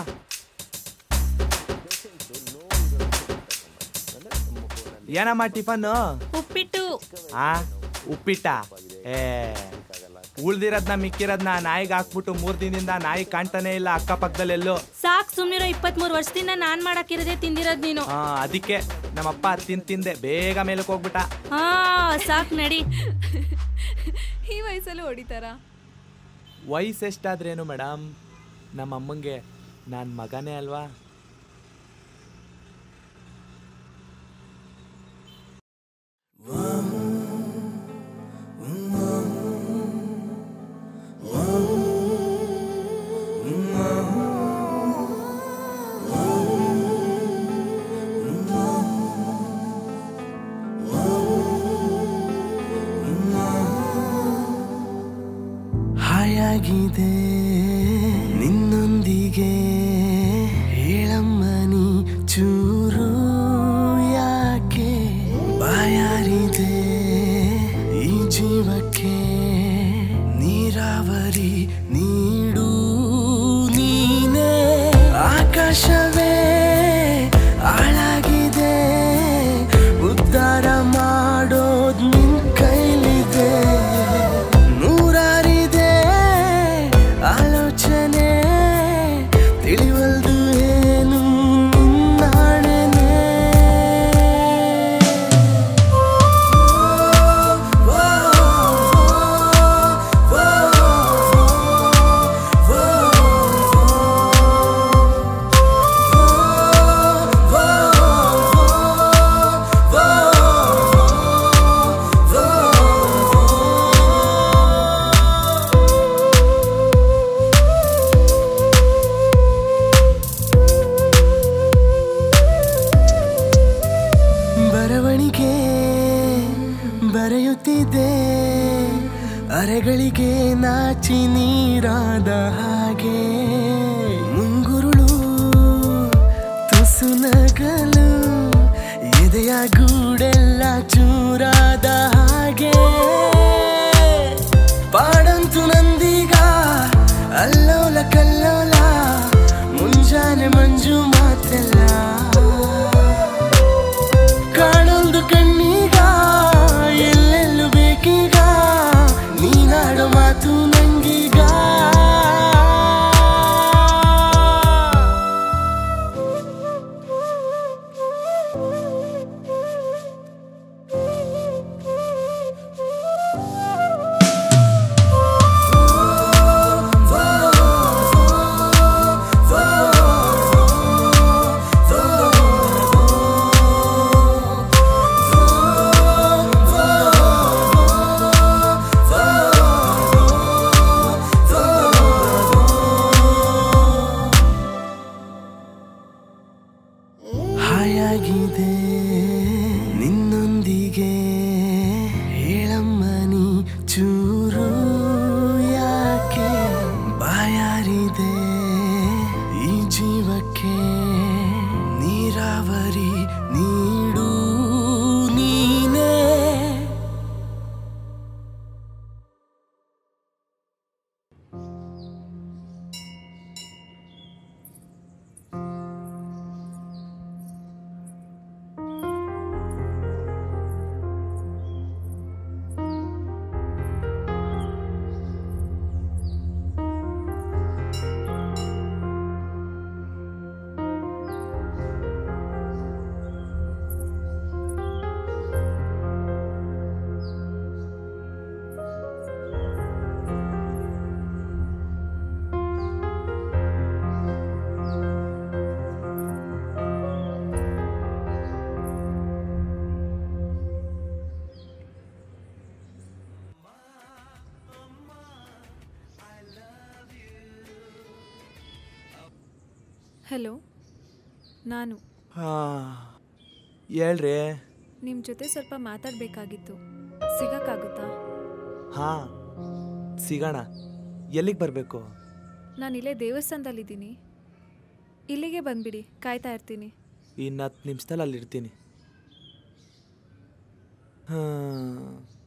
ಏನಮ್ಮ ಟಿಫನ್ ಉಪ್ಪಿಟ್ಟು ಆ ಉಪ್ಪಿಟ್ಟ ಏ ಉಳ್ದಿರೋದ್ನ ಮಿಕ್ಕಿರೋದ್ನ ನಾಯಿಗೆ ಹಾಕ್ಬಿಟ್ಟು ಮೂರ್ ದಿನದಿಂದ ನಾಯಿ ಕಾಣ್ತಾನೆ ಇಲ್ಲ ಅಕ್ಕಪಕ್ಕದಲ್ಲಿ ಎಲ್ಲೋ ಸಾಕ್ ಸುಮ್ನಿರೋ ಇಪ್ಪತ್ಮೂರ್ ವರ್ಷದಿಂದ ನಾನ್ ಮಾಡಾಕಿರೋದೇ ತಿಂದಿರೋದ್ ನೀನು ಹಾ ಅದಕ್ಕೆ ನಮ್ಮಪ್ಪ ತಿಂದ್ ತಿಂದೆ ಬೇಗ ಮೇಲಕ್ಕೆ ಹೋಗ್ಬಿಟ್ಟ ಹಾ ಸಾಕ್ ನಡಿ ಈ ವಯಸ್ಸಲ್ಲೂ ಹೊಡಿತಾರಾ ವಯಸ್ಸು ಎಷ್ಟಾದ್ರೇನು ಮೇಡಮ್ ನಮ್ಮ ಅಮ್ಮಂಗೆ ನಾನು ಮಗನೇ ಅಲ್ವಾ ಹಾಯಾಗಿದೆ ನಿನ್ನೊಂದಿಗೆ ಹೇಳಮ್ಮನಿ ಚೂರು ಯಾಕೆ ಬಾಯಾರಿದೆ ಈ ಜೀವಕ್ಕೆ ನೀರಾವರಿ ನೀಡು ನೀನೇ ಆಕಾಶವೇ ಆಳಾಗಿದೆ ಉದ್ಧಾರ ಮಾಡೋದ್ ನಿನ್ ಕೈಲಿದೆ ನೂರಾರಿದೆ ಆಲೋಚನೆ ತಿಳಿವಲ್ದು ಏನು ನಿನ್ನಾಣೆನೆ ಬರವಣಿಗೆ ಬರೆಯುತ್ತಿದ್ದೆ ಅರೆಗಳಿಗೆ ನಾಚಿ ನೀರಾದ ಹಾಗೆ ಮುಂಗುರುಳು ತುಸು ನಗಲು ಎದೆಯ ಗೂಡೆಲ್ಲ ಚೂರಾದ ಹಾಗೆ ಪಾಡಂತು ನಂದೀಗ ಅಲ್ಲೋಲ ಕಲ್ಲೋಲ ಮುಂಜಾನೆ ಮಂಜು ಮಾತೆಲ್ಲ ಕಾಣೊಂದು ಕಣ್ಣೀಗ ಎಲ್ಲೆಲ್ಲೂ ಬೇಕೀಗ ನೀನಾಡೋ ಮಾತು ನಂಗೀಗ ಹಾಯಾಗಿದೆ ನಿನ್ನೊಂದಿಗೆ ಹೇಳಮ್ಮನಿ ಚೂರು ಯಾಕೆ ಬಾಯಾರಿದೆ ಈ ಜೀವಕ್ಕೆ ನೀರಾವರಿ ನೀಡು ನೀನೇ ಹಲೋ ನಾನು ಹಾ ಹೇಳ್ರಿ ನಿಮ್ಮ ಜೊತೆ ಸ್ವಲ್ಪ ಮಾತಾಡಬೇಕಾಗಿತ್ತು ಸಿಗಕ್ಕಾಗುತ್ತಾ ಹಾ ಸಿಗೋಣ ಎಲ್ಲಿಗೆ ಬರಬೇಕು ನಾನು ಇಲ್ಲೇ ದೇವಸ್ಥಾನದಲ್ಲಿದ್ದೀನಿ ಇಲ್ಲಿಗೆ ಬಂದ್ಬಿಡಿ ಕಾಯ್ತಾ ಇರ್ತೀನಿ ಇನ್ನು ಹತ್ತು ನಿಮಿಷದಲ್ಲಿ ಅಲ್ಲಿ ಇರ್ತೀನಿ ಹಾಂ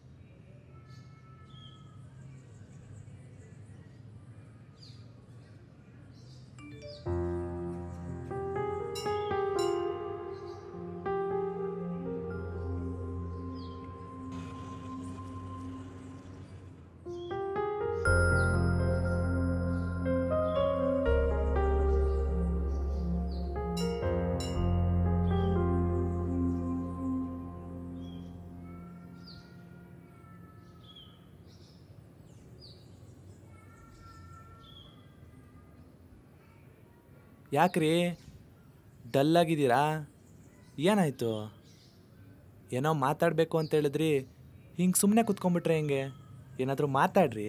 ಯಾಕ್ರಿ ಡಲ್ಲಾಗಿದ್ದೀರಾ ಏನಾಯಿತು ಏನೋ ಮಾತಾಡಬೇಕು ಅಂತ ಹೇಳಿದ್ರಿ ಹಿಂಗೆ ಸುಮ್ಮನೆ ಕುತ್ಕೊಂಡ್ಬಿಟ್ರೆ ಹೆಂಗೆ ಏನಾದರೂ ಮಾತಾಡ್ರಿ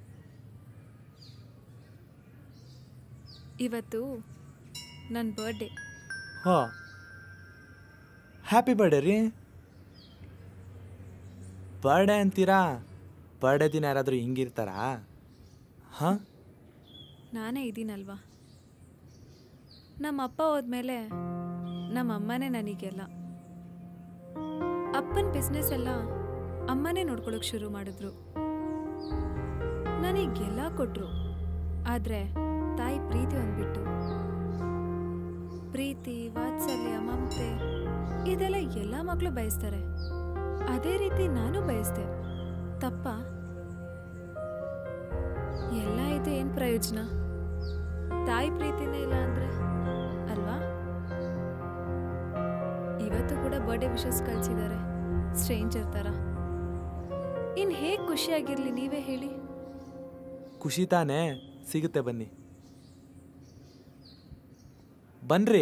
ಇವತ್ತು ನನ್ನ ಬರ್ಡೇ ಹೋ ಹ್ಯಾಪಿ ಬರ್ಡೇ ರೀ ಬರ್ಡೇ ಅಂತೀರಾ ಬರ್ಡೇ ದಿನ ಯಾರಾದರೂ ಹಿಂಗಿರ್ತಾರಾ ಹಾಂ ನಾನೇ ಇದ್ದೀನಲ್ವಾ ನಮ್ಮ ಅಪ್ಪ ಹೋದ್ಮೇಲೆ ನಮ್ಮ ಅಮ್ಮನೇ ನನಗೆಲ್ಲ ಅಪ್ಪನ ಬಿಸ್ನೆಸ್ ಎಲ್ಲ ಅಮ್ಮನೇ ನೋಡ್ಕೊಳಕ್ ಶುರು ಮಾಡಿದ್ರು ನನಗೆಲ್ಲ ಕೊಟ್ರು ಆದ್ರೆ ತಾಯಿ ಪ್ರೀತಿ ಒಂದ್ಬಿಟ್ಟು ಪ್ರೀತಿ ವಾತ್ಸಲ್ಯ ಮಮತೆ ಇದೆಲ್ಲ ಎಲ್ಲ ಮಕ್ಕಳು ಬಯಸ್ತಾರೆ ಅದೇ ರೀತಿ ನಾನು ಬಯಸ್ದೆ ತಪ್ಪ ಎಲ್ಲ ಇದು ಏನ್ ಪ್ರಯೋಜನ ತಾಯಿ ಪ್ರೀತಿನೇ ಇಲ್ಲ ಅಂದ್ರೆ ಅಲ್ವಾ ಇವತ್ತು ಕೂಡ ಬರ್ಡೇ ವಿಶಸ್ ಕಳ್ಸಿದ್ದಾರೆ ಸ್ಟ್ರೇಂಜರ್ ತರ ಇನ್ ಹೇಗ್ ಖುಷಿಯಾಗಿರ್ಲಿ ನೀವೇ ಹೇಳಿ ಖುಷಿ ತಾನೇ ಸಿಗುತ್ತೆ ಬನ್ನಿ ಬನ್ರಿ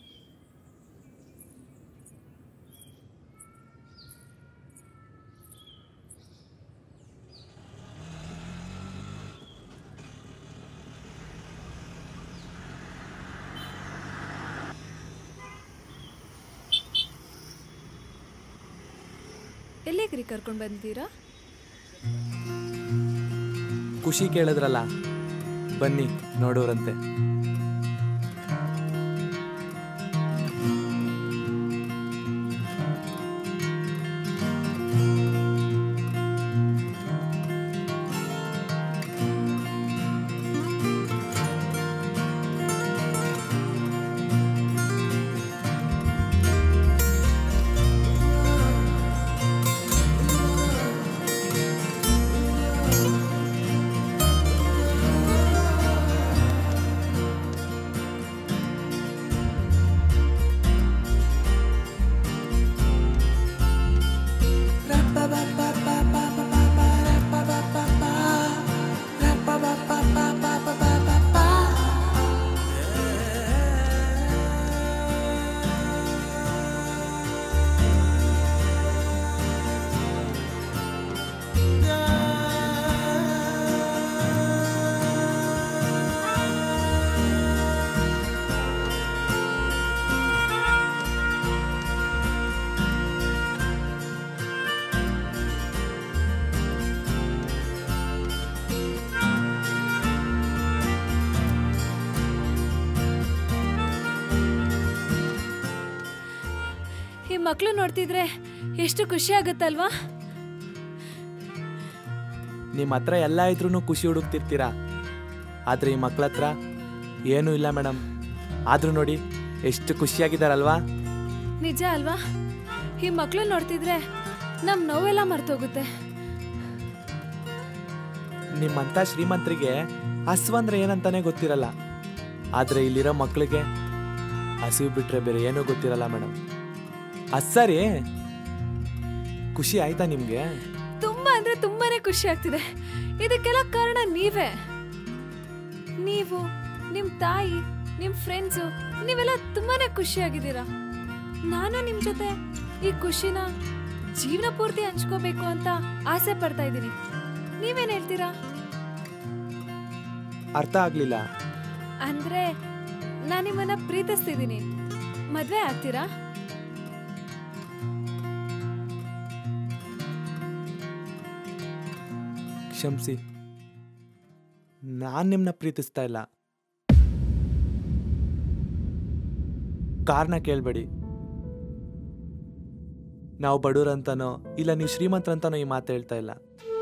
ಎಲ್ಲಿಗ್ರಿ ಕರ್ಕೊಂಡ್ ಬಂದಿದ್ದೀರಾ ಖುಷಿ ಕೇಳಿದ್ರಲ್ಲ ಬನ್ನಿ ನೋಡೋರಂತೆ ಈ ಮಕ್ಳು ನೋಡ್ತಿದ್ರೆ ಎಷ್ಟು ಖುಷಿ ಆಗುತ್ತಲ್ವಾ ನಿಮ್ಮ ಹತ್ರ ಎಲ್ಲ ಇದ್ರೂ ಖುಷಿ ಹುಡುಕ್ತಿರ್ತೀರಾ ಆದರೆ ಈ ಮಕ್ಳ ಹತ್ರ ಏನೂ ಇಲ್ಲ ಮೇಡಮ್ ಆದರೂ ನೋಡಿ ಎಷ್ಟು ಖುಷಿಯಾಗಿದ್ದಾರಲ್ವಾ ನಿಜ ಅಲ್ವಾ ಈ ಮಕ್ಳು ನೋಡ್ತಿದ್ರೆ ನಮ್ ನೋವೆಲ್ಲ ಮರ್ತೋಗುತ್ತೆ ನಿಮ್ಮಂಥ ಶ್ರೀಮಂತರಿಗೆ ಹಸಿವು ಅಂದ್ರೆ ಏನಂತಾನೆ ಗೊತ್ತಿರಲ್ಲ ಆದರೆ ಇಲ್ಲಿರೋ ಮಕ್ಕಳಿಗೆ ಹಸಿವು ಬಿಟ್ರೆ ಬೇರೆ ಏನೂ ಗೊತ್ತಿರಲ್ಲ ಮೇಡಮ್ ಅದು ಸರಿ ಖುಷಿ ಆಯ್ತಾ ನಿಮಗೆ ತುಂಬಾ ಅಂದ್ರೆ ತುಂಬಾನೇ ಖುಷಿ ಆಗ್ತಿದೆ ಇದಕ್ಕೆಲ್ಲ ಕಾರಣ ನೀವೇ ನೀವು ನಿಮ್ ತಾಯಿ ನಿಮ್ ಫ್ರೆಂಡ್ಸು ನೀವೆಲ್ಲ ತುಂಬಾನೇ ಖುಷಿಯಾಗಿದ್ದೀರಾ ನಾನು ನಿಮ್ ಜೊತೆ ಈ ಖುಷಿನ ಜೀವನ ಪೂರ್ತಿ ಹಂಚ್ಕೋಬೇಕು ಅಂತ ಆಸೆ ಪಡ್ತಾ ಇದ್ದೀನಿ ನೀವೇನ್ ಹೇಳ್ತೀರಾ ಅರ್ಥ ಆಗಲಿಲ್ಲ ಅಂದ್ರೆ ನಾನು ನಿಮ್ಮನ್ನ ಪ್ರೀತಿಸ್ತಿದ್ದೀನಿ ಮದ್ವೆ ಆಗ್ತೀರಾ ಕ್ಷಮಿಸಿ ನಾನು ನಿಮ್ಮನ್ನ ಪ್ರೀತಿಸ್ತಾ ಇಲ್ಲ ಕಾರಣ ಕೇಳಬೇಡಿ ನಾವು ಬಡವ್ರಂತನೋ ಇಲ್ಲ ನೀವು ಶ್ರೀಮಂತರಂತನೋ ಈ ಮಾತು ಹೇಳ್ತಾ ಇಲ್ಲ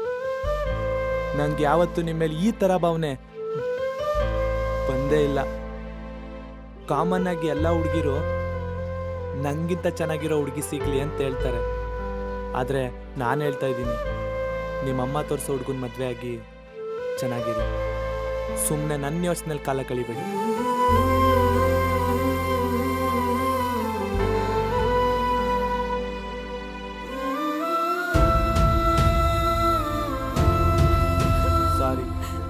ನಂಗೆ ಯಾವತ್ತು ನಿಮ್ಮ ಮೇಲೆ ಈ ಥರ ಭಾವನೆ ಬಂದೇ ಇಲ್ಲ ಕಾಮನ್ ಆಗಿ ಎಲ್ಲ ಹುಡುಗಿರು ನಂಗಿಂತ ಚೆನ್ನಾಗಿರೋ ಹುಡುಗಿ ಸಿಗ್ಲಿ ಅಂತ ಹೇಳ್ತಾರೆ ಆದರೆ ನಾನು ಹೇಳ್ತಾ ಇದ್ದೀನಿ ನಿಮ್ಮಮ್ಮ ತೋರಿಸೋ ಹುಡುಗನ ಮದುವೆ ಆಗಿ ಚೆನ್ನಾಗಿರಿ ಸುಮ್ಮನೆ ನನ್ನ ಯೋಚನೆಯಲ್ಲಿ ಕಾಲ ಕಳಿಬೇಡಿ ಸಾರಿ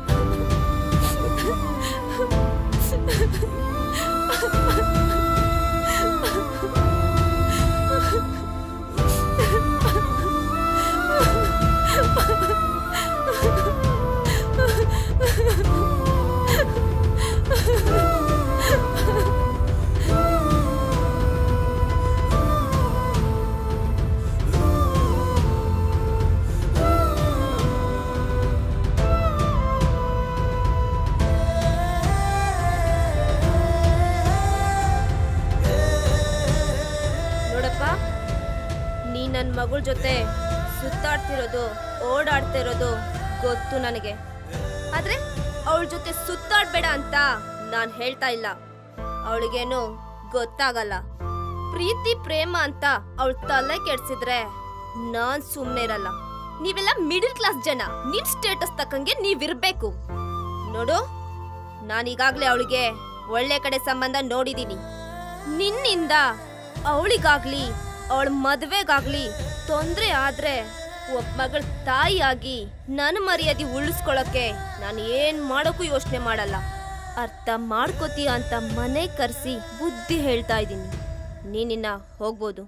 ನೋಡಪ್ಪ ನೀ ನನ್ನ ಮಗಳ ಜೊತೆ ಸುತ್ತಾಡ್ತಿರೋದು ಓಡಾಡ್ತಿರೋದು ಗೊತ್ತು ನನಗೆ ಆದ್ರೆ ಅವಳ ಜೊತೆ ಸುತ್ತಾಡ್ಬೇಡ ಅಂತ ನಾನ್ ಹೇಳ್ತಾ ಇಲ್ಲ ಅವಳಿಗೇನು ಗೊತ್ತಾಗಲ್ಲ ಪ್ರೀತಿ ಪ್ರೇಮ ಅಂತ ಅವಳ ತಲೆ ಕೆಡ್ಸಿದ್ರೆ ನಾನ್ ಸುಮ್ನೆ ಇರಲ್ಲ ನೀವೆಲ್ಲ ಮಿಡಿಲ್ ಕ್ಲಾಸ್ ಜನ ನಿಮ್ ಸ್ಟೇಟಸ್ ತಕ್ಕಂಗೆ ನೀವಿರ್ಬೇಕು ನೋಡು ನಾನೀಗಾಗ್ಲೇ ಅವಳಿಗೆ ಒಳ್ಳೆ ಕಡೆ ಸಂಬಂಧ ನೋಡಿದೀನಿ ನಿನ್ನಿಂದ ಅವಳಿಗಾಗ್ಲಿ ಅವಳ ಮದ್ವೆಗಾಗ್ಲಿ ತೊಂದ್ರೆ ಆದ್ರೆ ಒಬ್ಬ ಮಗಳ ತಾಯಿಯಾಗಿ ನನ್ನ ಮರ್ಯಾದೆ ಉಳಿಸ್ಕೊಳಕ್ಕೆ ನಾನು ಏನ್ ಮಾಡೋಕ್ಕೂ ಯೋಚನೆ ಮಾಡಲ್ಲ ಅರ್ಥ ಮಾಡ್ಕೋತೀಯ ಅಂತ ಮನೆ ಕರ್ಸಿ ಬುದ್ಧಿ ಹೇಳ್ತಾ ಇದ್ದೀನಿ ನೀನಿನ್ನ ಹೋಗ್ಬೋದು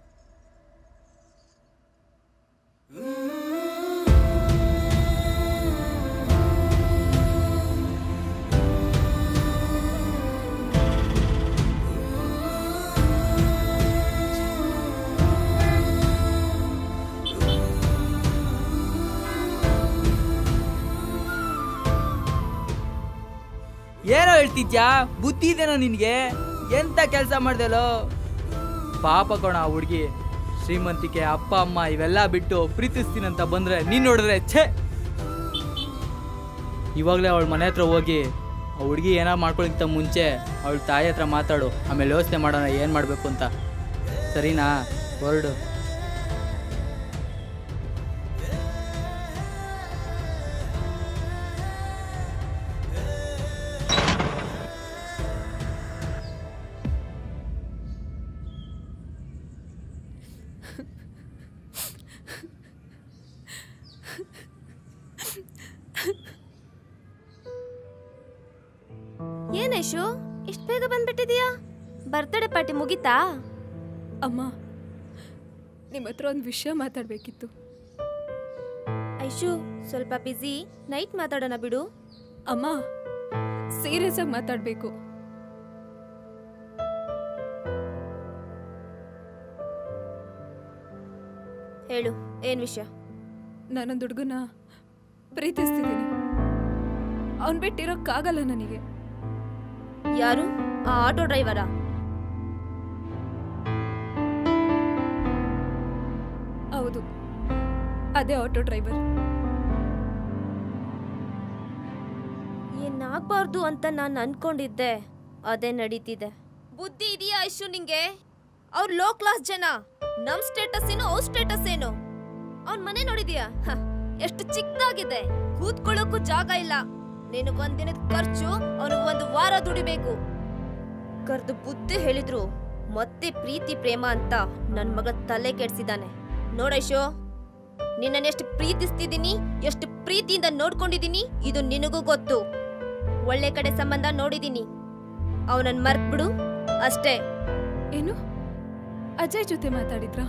ಏನೋ ಹೇಳ್ತಿದ್ಯಾ ಬುದ್ಧಿ ಇದೆನೋ ನಿನ್ಗೆ ಎಂತ ಕೆಲಸ ಮಾಡ್ದೆಲೋ ಪಾಪ ಕಣ ಆ ಹುಡುಗಿ ಶ್ರೀಮಂತಿಕೆ ಅಪ್ಪ ಅಮ್ಮ ಇವೆಲ್ಲ ಬಿಟ್ಟು ಪ್ರೀತಿಸ್ತೀನಂತ ಬಂದ್ರೆ ನೀನ್ ನೋಡಿದ್ರೆ ಛೇ ಇವಾಗಲೇ ಅವಳ ಮನೆ ಹತ್ರ ಹೋಗಿ ಆ ಹುಡುಗಿ ಏನೋ ಮಾಡ್ಕೊಳ್ಳೋಕ್ಕಿಂತ ಮುಂಚೆ ಅವಳ ತಾಯಿ ಹತ್ರ ಮಾತಾಡು ಆಮೇಲೆ ಯೋಚನೆ ಮಾಡೋಣ ಏನು ಮಾಡಬೇಕು ಅಂತ ಸರಿನಾ ಹೊರಡು ಏನ್ ಯಶು ಇಷ್ಟು ಬೇಗ ಬಂದ್ಬಿಟ್ಟಿದೀಯಾ ಬರ್ತ್ಡೇ ಪಾರ್ಟಿ ಮುಗೀತಾ ಅಮ್ಮ ನಿಮ್ಮ ಹತ್ರ ಒಂದು ವಿಷಯ ಮಾತಾಡಬೇಕಿತ್ತು ಐಶು ಸ್ವಲ್ಪ ಬಿಸಿ ನೈಟ್ ಮಾತಾಡೋಣ ಬಿಡು ಅಮ್ಮ ಸೀರಿಯಸ್ ಆಗಿ ಮಾತಾಡಬೇಕು ಹೇಳು ಏನ್ ವಿಷಯ ನಾನೊಂದು ಹುಡುಗನ ಪ್ರೀತಿಸ್ತಿದ್ದೀನಿ ಅವನ್ ಬಿಟ್ಟಿರೋಕ್ಕಾಗಲ್ಲ ನನಗೆ ಯಾರು ಆ ಆಟೋ ಡ್ರೈವರಾ ಹೌದು ಅದೇ ಆಟೋ ಡ್ರೈವರ್ ಏನಾಗ್ಬಾರ್ದು ಅಂತ ನಾನು ಅನ್ಕೊಂಡಿದ್ದೆ ಅದೇ ನಡೀತಿದೆ ಬುದ್ಧಿ ಇದೆಯಾ ಐಶು ನಿಂಗೆ ಅವ್ರ ಲೋ ಕ್ಲಾಸ್ ಜನ ನಮ್ ಸ್ಟೇಟಸ್ ಏನು ಅವ್ರ ಸ್ಟೇಟಸ್ ಏನು ಅವ್ನ್ ಮನೆ ನೋಡಿದ್ಯಾ ಹ, ಎಷ್ಟು ಚಿಕ್ಕದಾಗಿದೆ ಕೂತ್ಕೊಳ್ಳೋಕ್ಕೂ ಜಾಗ ಇಲ್ಲ ನೀನು ಒಂದಿನದ ಖರ್ಚು ಅವನು ಒಂದು ವಾರ ದುಡಿಬೇಕು ಕರ್ದು ಬುದ್ಧಿ ಹೇಳಿದ್ರು ಮತ್ತೆ ಪ್ರೀತಿ ಪ್ರೇಮ ಅಂತ ನನ್ ಮಗ ತಲೆ ಕೆಡ್ಸಿದಾನೆ ನೋಡೈಶೋ ನಿನ್ನನ್ನು ಎಷ್ಟು ಪ್ರೀತಿಸ್ತಿದ್ದೀನಿ ಎಷ್ಟು ಪ್ರೀತಿಯಿಂದ ನೋಡ್ಕೊಂಡಿದ್ದೀನಿ ಇದು ನಿನಗೂ ಗೊತ್ತು ಒಳ್ಳೆ ಕಡೆ ಸಂಬಂಧ ನೋಡಿದ್ದೀನಿ ಅವನನ್ನ ಮರ್ತ್ಬಿಡು ಅಷ್ಟೇ ಏನು ಅಜಯ್ ಜೊತೆ ಮಾತಾಡಿದ್ರಾ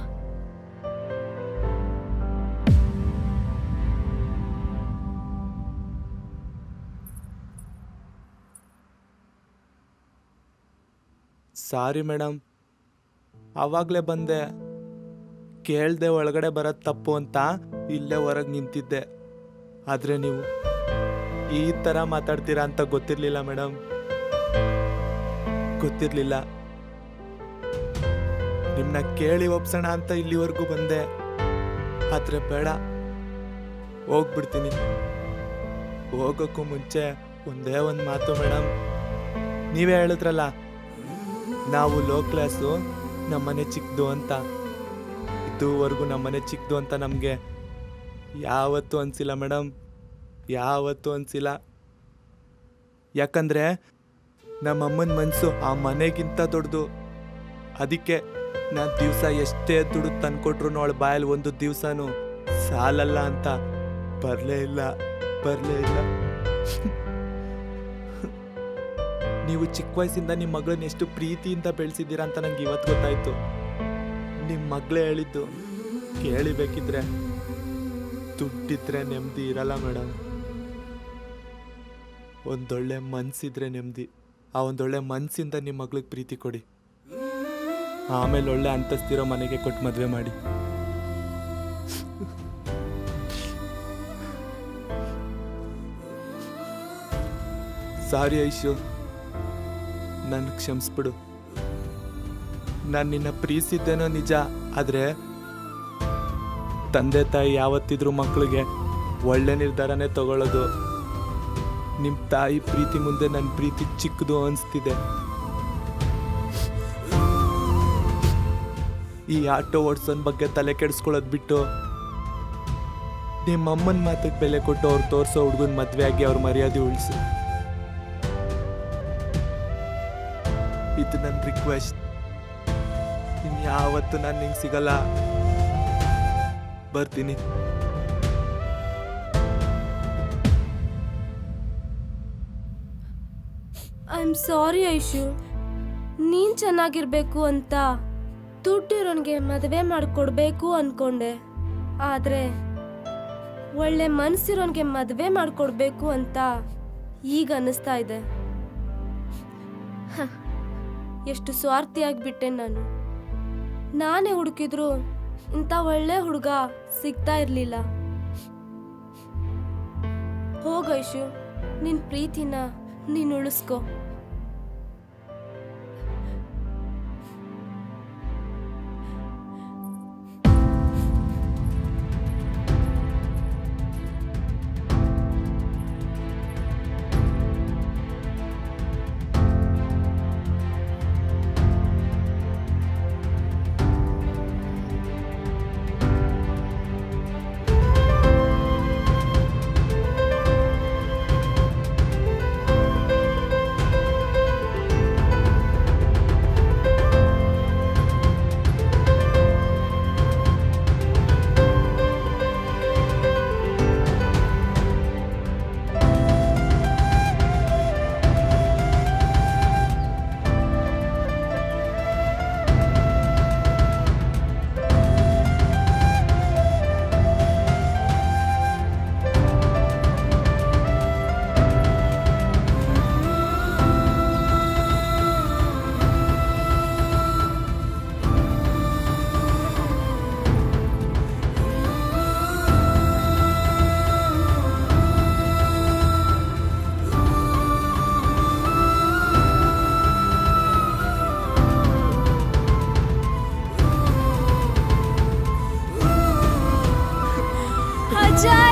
ಸಾರಿ ಮೇಡಮ್ ಆವಾಗಲೇ ಬಂದೆ ಕೇಳ್ದೆ ಒಳಗಡೆ ಬರೋದು ತಪ್ಪು ಅಂತ ಇಲ್ಲೇ ಹೊರಗೆ ನಿಂತಿದ್ದೆ ಆದರೆ ನೀವು ಈ ಥರ ಮಾತಾಡ್ತೀರಾ ಅಂತ ಗೊತ್ತಿರಲಿಲ್ಲ ಮೇಡಮ್ ಗೊತ್ತಿರಲಿಲ್ಲ ನಿಮ್ಮನ್ನ ಕೇಳಿ ಒಪ್ಸೋಣ ಅಂತ ಇಲ್ಲಿವರೆಗೂ ಬಂದೆ ಆದ್ರೆ ಬೇಡ ಹೋಗ್ಬಿಡ್ತೀನಿ ಹೋಗೋಕ್ಕೂ ಮುಂಚೆ ಒಂದೇ ಒಂದು ಮಾತು ಮೇಡಮ್ ನೀವೇ ಹೇಳಿದ್ರಲ್ಲ ನಾವು ಲೋ ಕ್ಲಾಸು ನಮ್ಮನೆ ಚಿಕ್ಕದು ಅಂತ ಇದುವರೆಗೂ ನಮ್ಮನೆ ಚಿಕ್ಕದು ಅಂತ ನಮಗೆ ಯಾವತ್ತೂ ಅನಿಸಿಲ್ಲ ಮೇಡಮ್ ಯಾವತ್ತೂ ಅನಿಸಿಲ್ಲ ಯಾಕಂದರೆ ನಮ್ಮಮ್ಮನ ಮನಸ್ಸು ಆ ಮನೆಗಿಂತ ದೊಡ್ಡದು ಅದಕ್ಕೆ ನಾನು ದಿವಸ ಎಷ್ಟೇ ದುಡ್ಡು ತಂದ್ಕೊಟ್ರು ಅವಳ ಬಾಯಲ್ಲಿ ಒಂದು ದಿವಸನೂ ಸಾಲಲ್ಲ ಅಂತ ಬರಲೇ ಇಲ್ಲ ಬರಲೇ ಇಲ್ಲ ನೀವು ಚಿಕ್ಕ ವಯಸ್ಸಿಂದ ನಿಮ್ಮ ಮಗಳನ್ನ ಎಷ್ಟು ಪ್ರೀತಿಯಿಂದ ಬೆಳೆಸಿದ್ದೀರಾ ಅಂತ ನಂಗೆ ಇವತ್ತು ಗೊತ್ತಾಯ್ತು ನಿಮ್ಮ ಮಗಳೇ ಹೇಳಿದ್ದು ಕೇಳಿಬೇಕಿದ್ರೆ ದುಡ್ಡಿದ್ರೆ ನೆಮ್ಮದಿ ಇರಲ್ಲ ಮೇಡಮ್ ಒಂದೊಳ್ಳೆ ಮನ್ಸಿದ್ರೆ ನೆಮ್ಮದಿ ಆ ಒಂದೊಳ್ಳೆ ಮನ್ಸಿಂದ ನಿಮ್ಮ ಮಗಳಿಗೆ ಪ್ರೀತಿ ಕೊಡಿ ಆಮೇಲೆ ಒಳ್ಳೆ ಅಂತಸ್ತಿರೋ ಮನೆಗೆ ಕೊಟ್ಟು ಮದುವೆ ಮಾಡಿ ಸಾರಿ ಐಶು ನನ್ ಕ್ಷಮಿಸ್ಬಿಡು ನಾನು ನಿನ್ನ ಪ್ರೀತಿಸಿದ್ದೇನೋ ನಿಜ ಆದ್ರೆ ತಂದೆ ತಾಯಿ ಯಾವತ್ತಿದ್ರು ಮಕ್ಕಳಿಗೆ ಒಳ್ಳೆ ನಿರ್ಧಾರನೇ ತಗೊಳ್ಳೋದು ನಿಮ್ಮ ತಾಯಿ ಪ್ರೀತಿ ಮುಂದೆ ನನ್ನ ಪ್ರೀತಿ ಚಿಕ್ಕದು ಅನಿಸ್ತಿದೆ ಈ ಆಟೋ ಓಡಿಸೋನ್ ಬಗ್ಗೆ ತಲೆ ಕೆಡಿಸ್ಕೊಳ್ಳೋದು ಬಿಟ್ಟು ನಿಮ್ಮ ಅಮ್ಮನ ಮಾತಿಗೆ ಬೆಲೆ ಕೊಟ್ಟು ಅವ್ರು ತೋರಿಸೋ ಹುಡುಗನ ಮದುವೆ ಆಗಿ ಅವ್ರ ಮರ್ಯಾದೆ ಉಳಿಸು ಇದು ನನ್ನ ರಿಕ್ವೆಸ್ಟ್ ಇನ್ಯಾವತ್ತು ನಾನು ನಿಂಗೆ ಸಿಗಲ್ಲ ಬರ್ತೀನಿ ಐ ಆಮ್ ಸಾರಿ ಐಶು ನೀನ್ ಚೆನ್ನಾಗಿರ್ಬೇಕು ಅಂತ ದುಡ್ಡಿರೋನ್ಗೆ ಮದುವೆ ಮಾಡ್ಕೊಡ್ಬೇಕು ಅನ್ಕೊಂಡೆ ಆದ್ರೆ ಒಳ್ಳೆ ಮನ್ಸಿರೋನ್ಗೆ ಮದುವೆ ಮಾಡ್ಕೊಡ್ಬೇಕು ಅಂತ ಈಗ ಅನ್ನಿಸ್ತಾ ಇದೆ ಹ, ಎಷ್ಟು ಸ್ವಾರ್ಥಿಯಾಗ್ಬಿಟ್ಟೆ ನಾನು ನಾನೇ ಹುಡುಕಿದ್ರು ಇಂಥ ಒಳ್ಳೆ ಹುಡುಗ ಸಿಗ್ತಾ ಇರ್ಲಿಲ್ಲ ಹೋಗೈಶು ನಿನ್ ಪ್ರೀತಿನ ನೀನ್ ಉಳಿಸ್ಕೋ ಅಜಯ್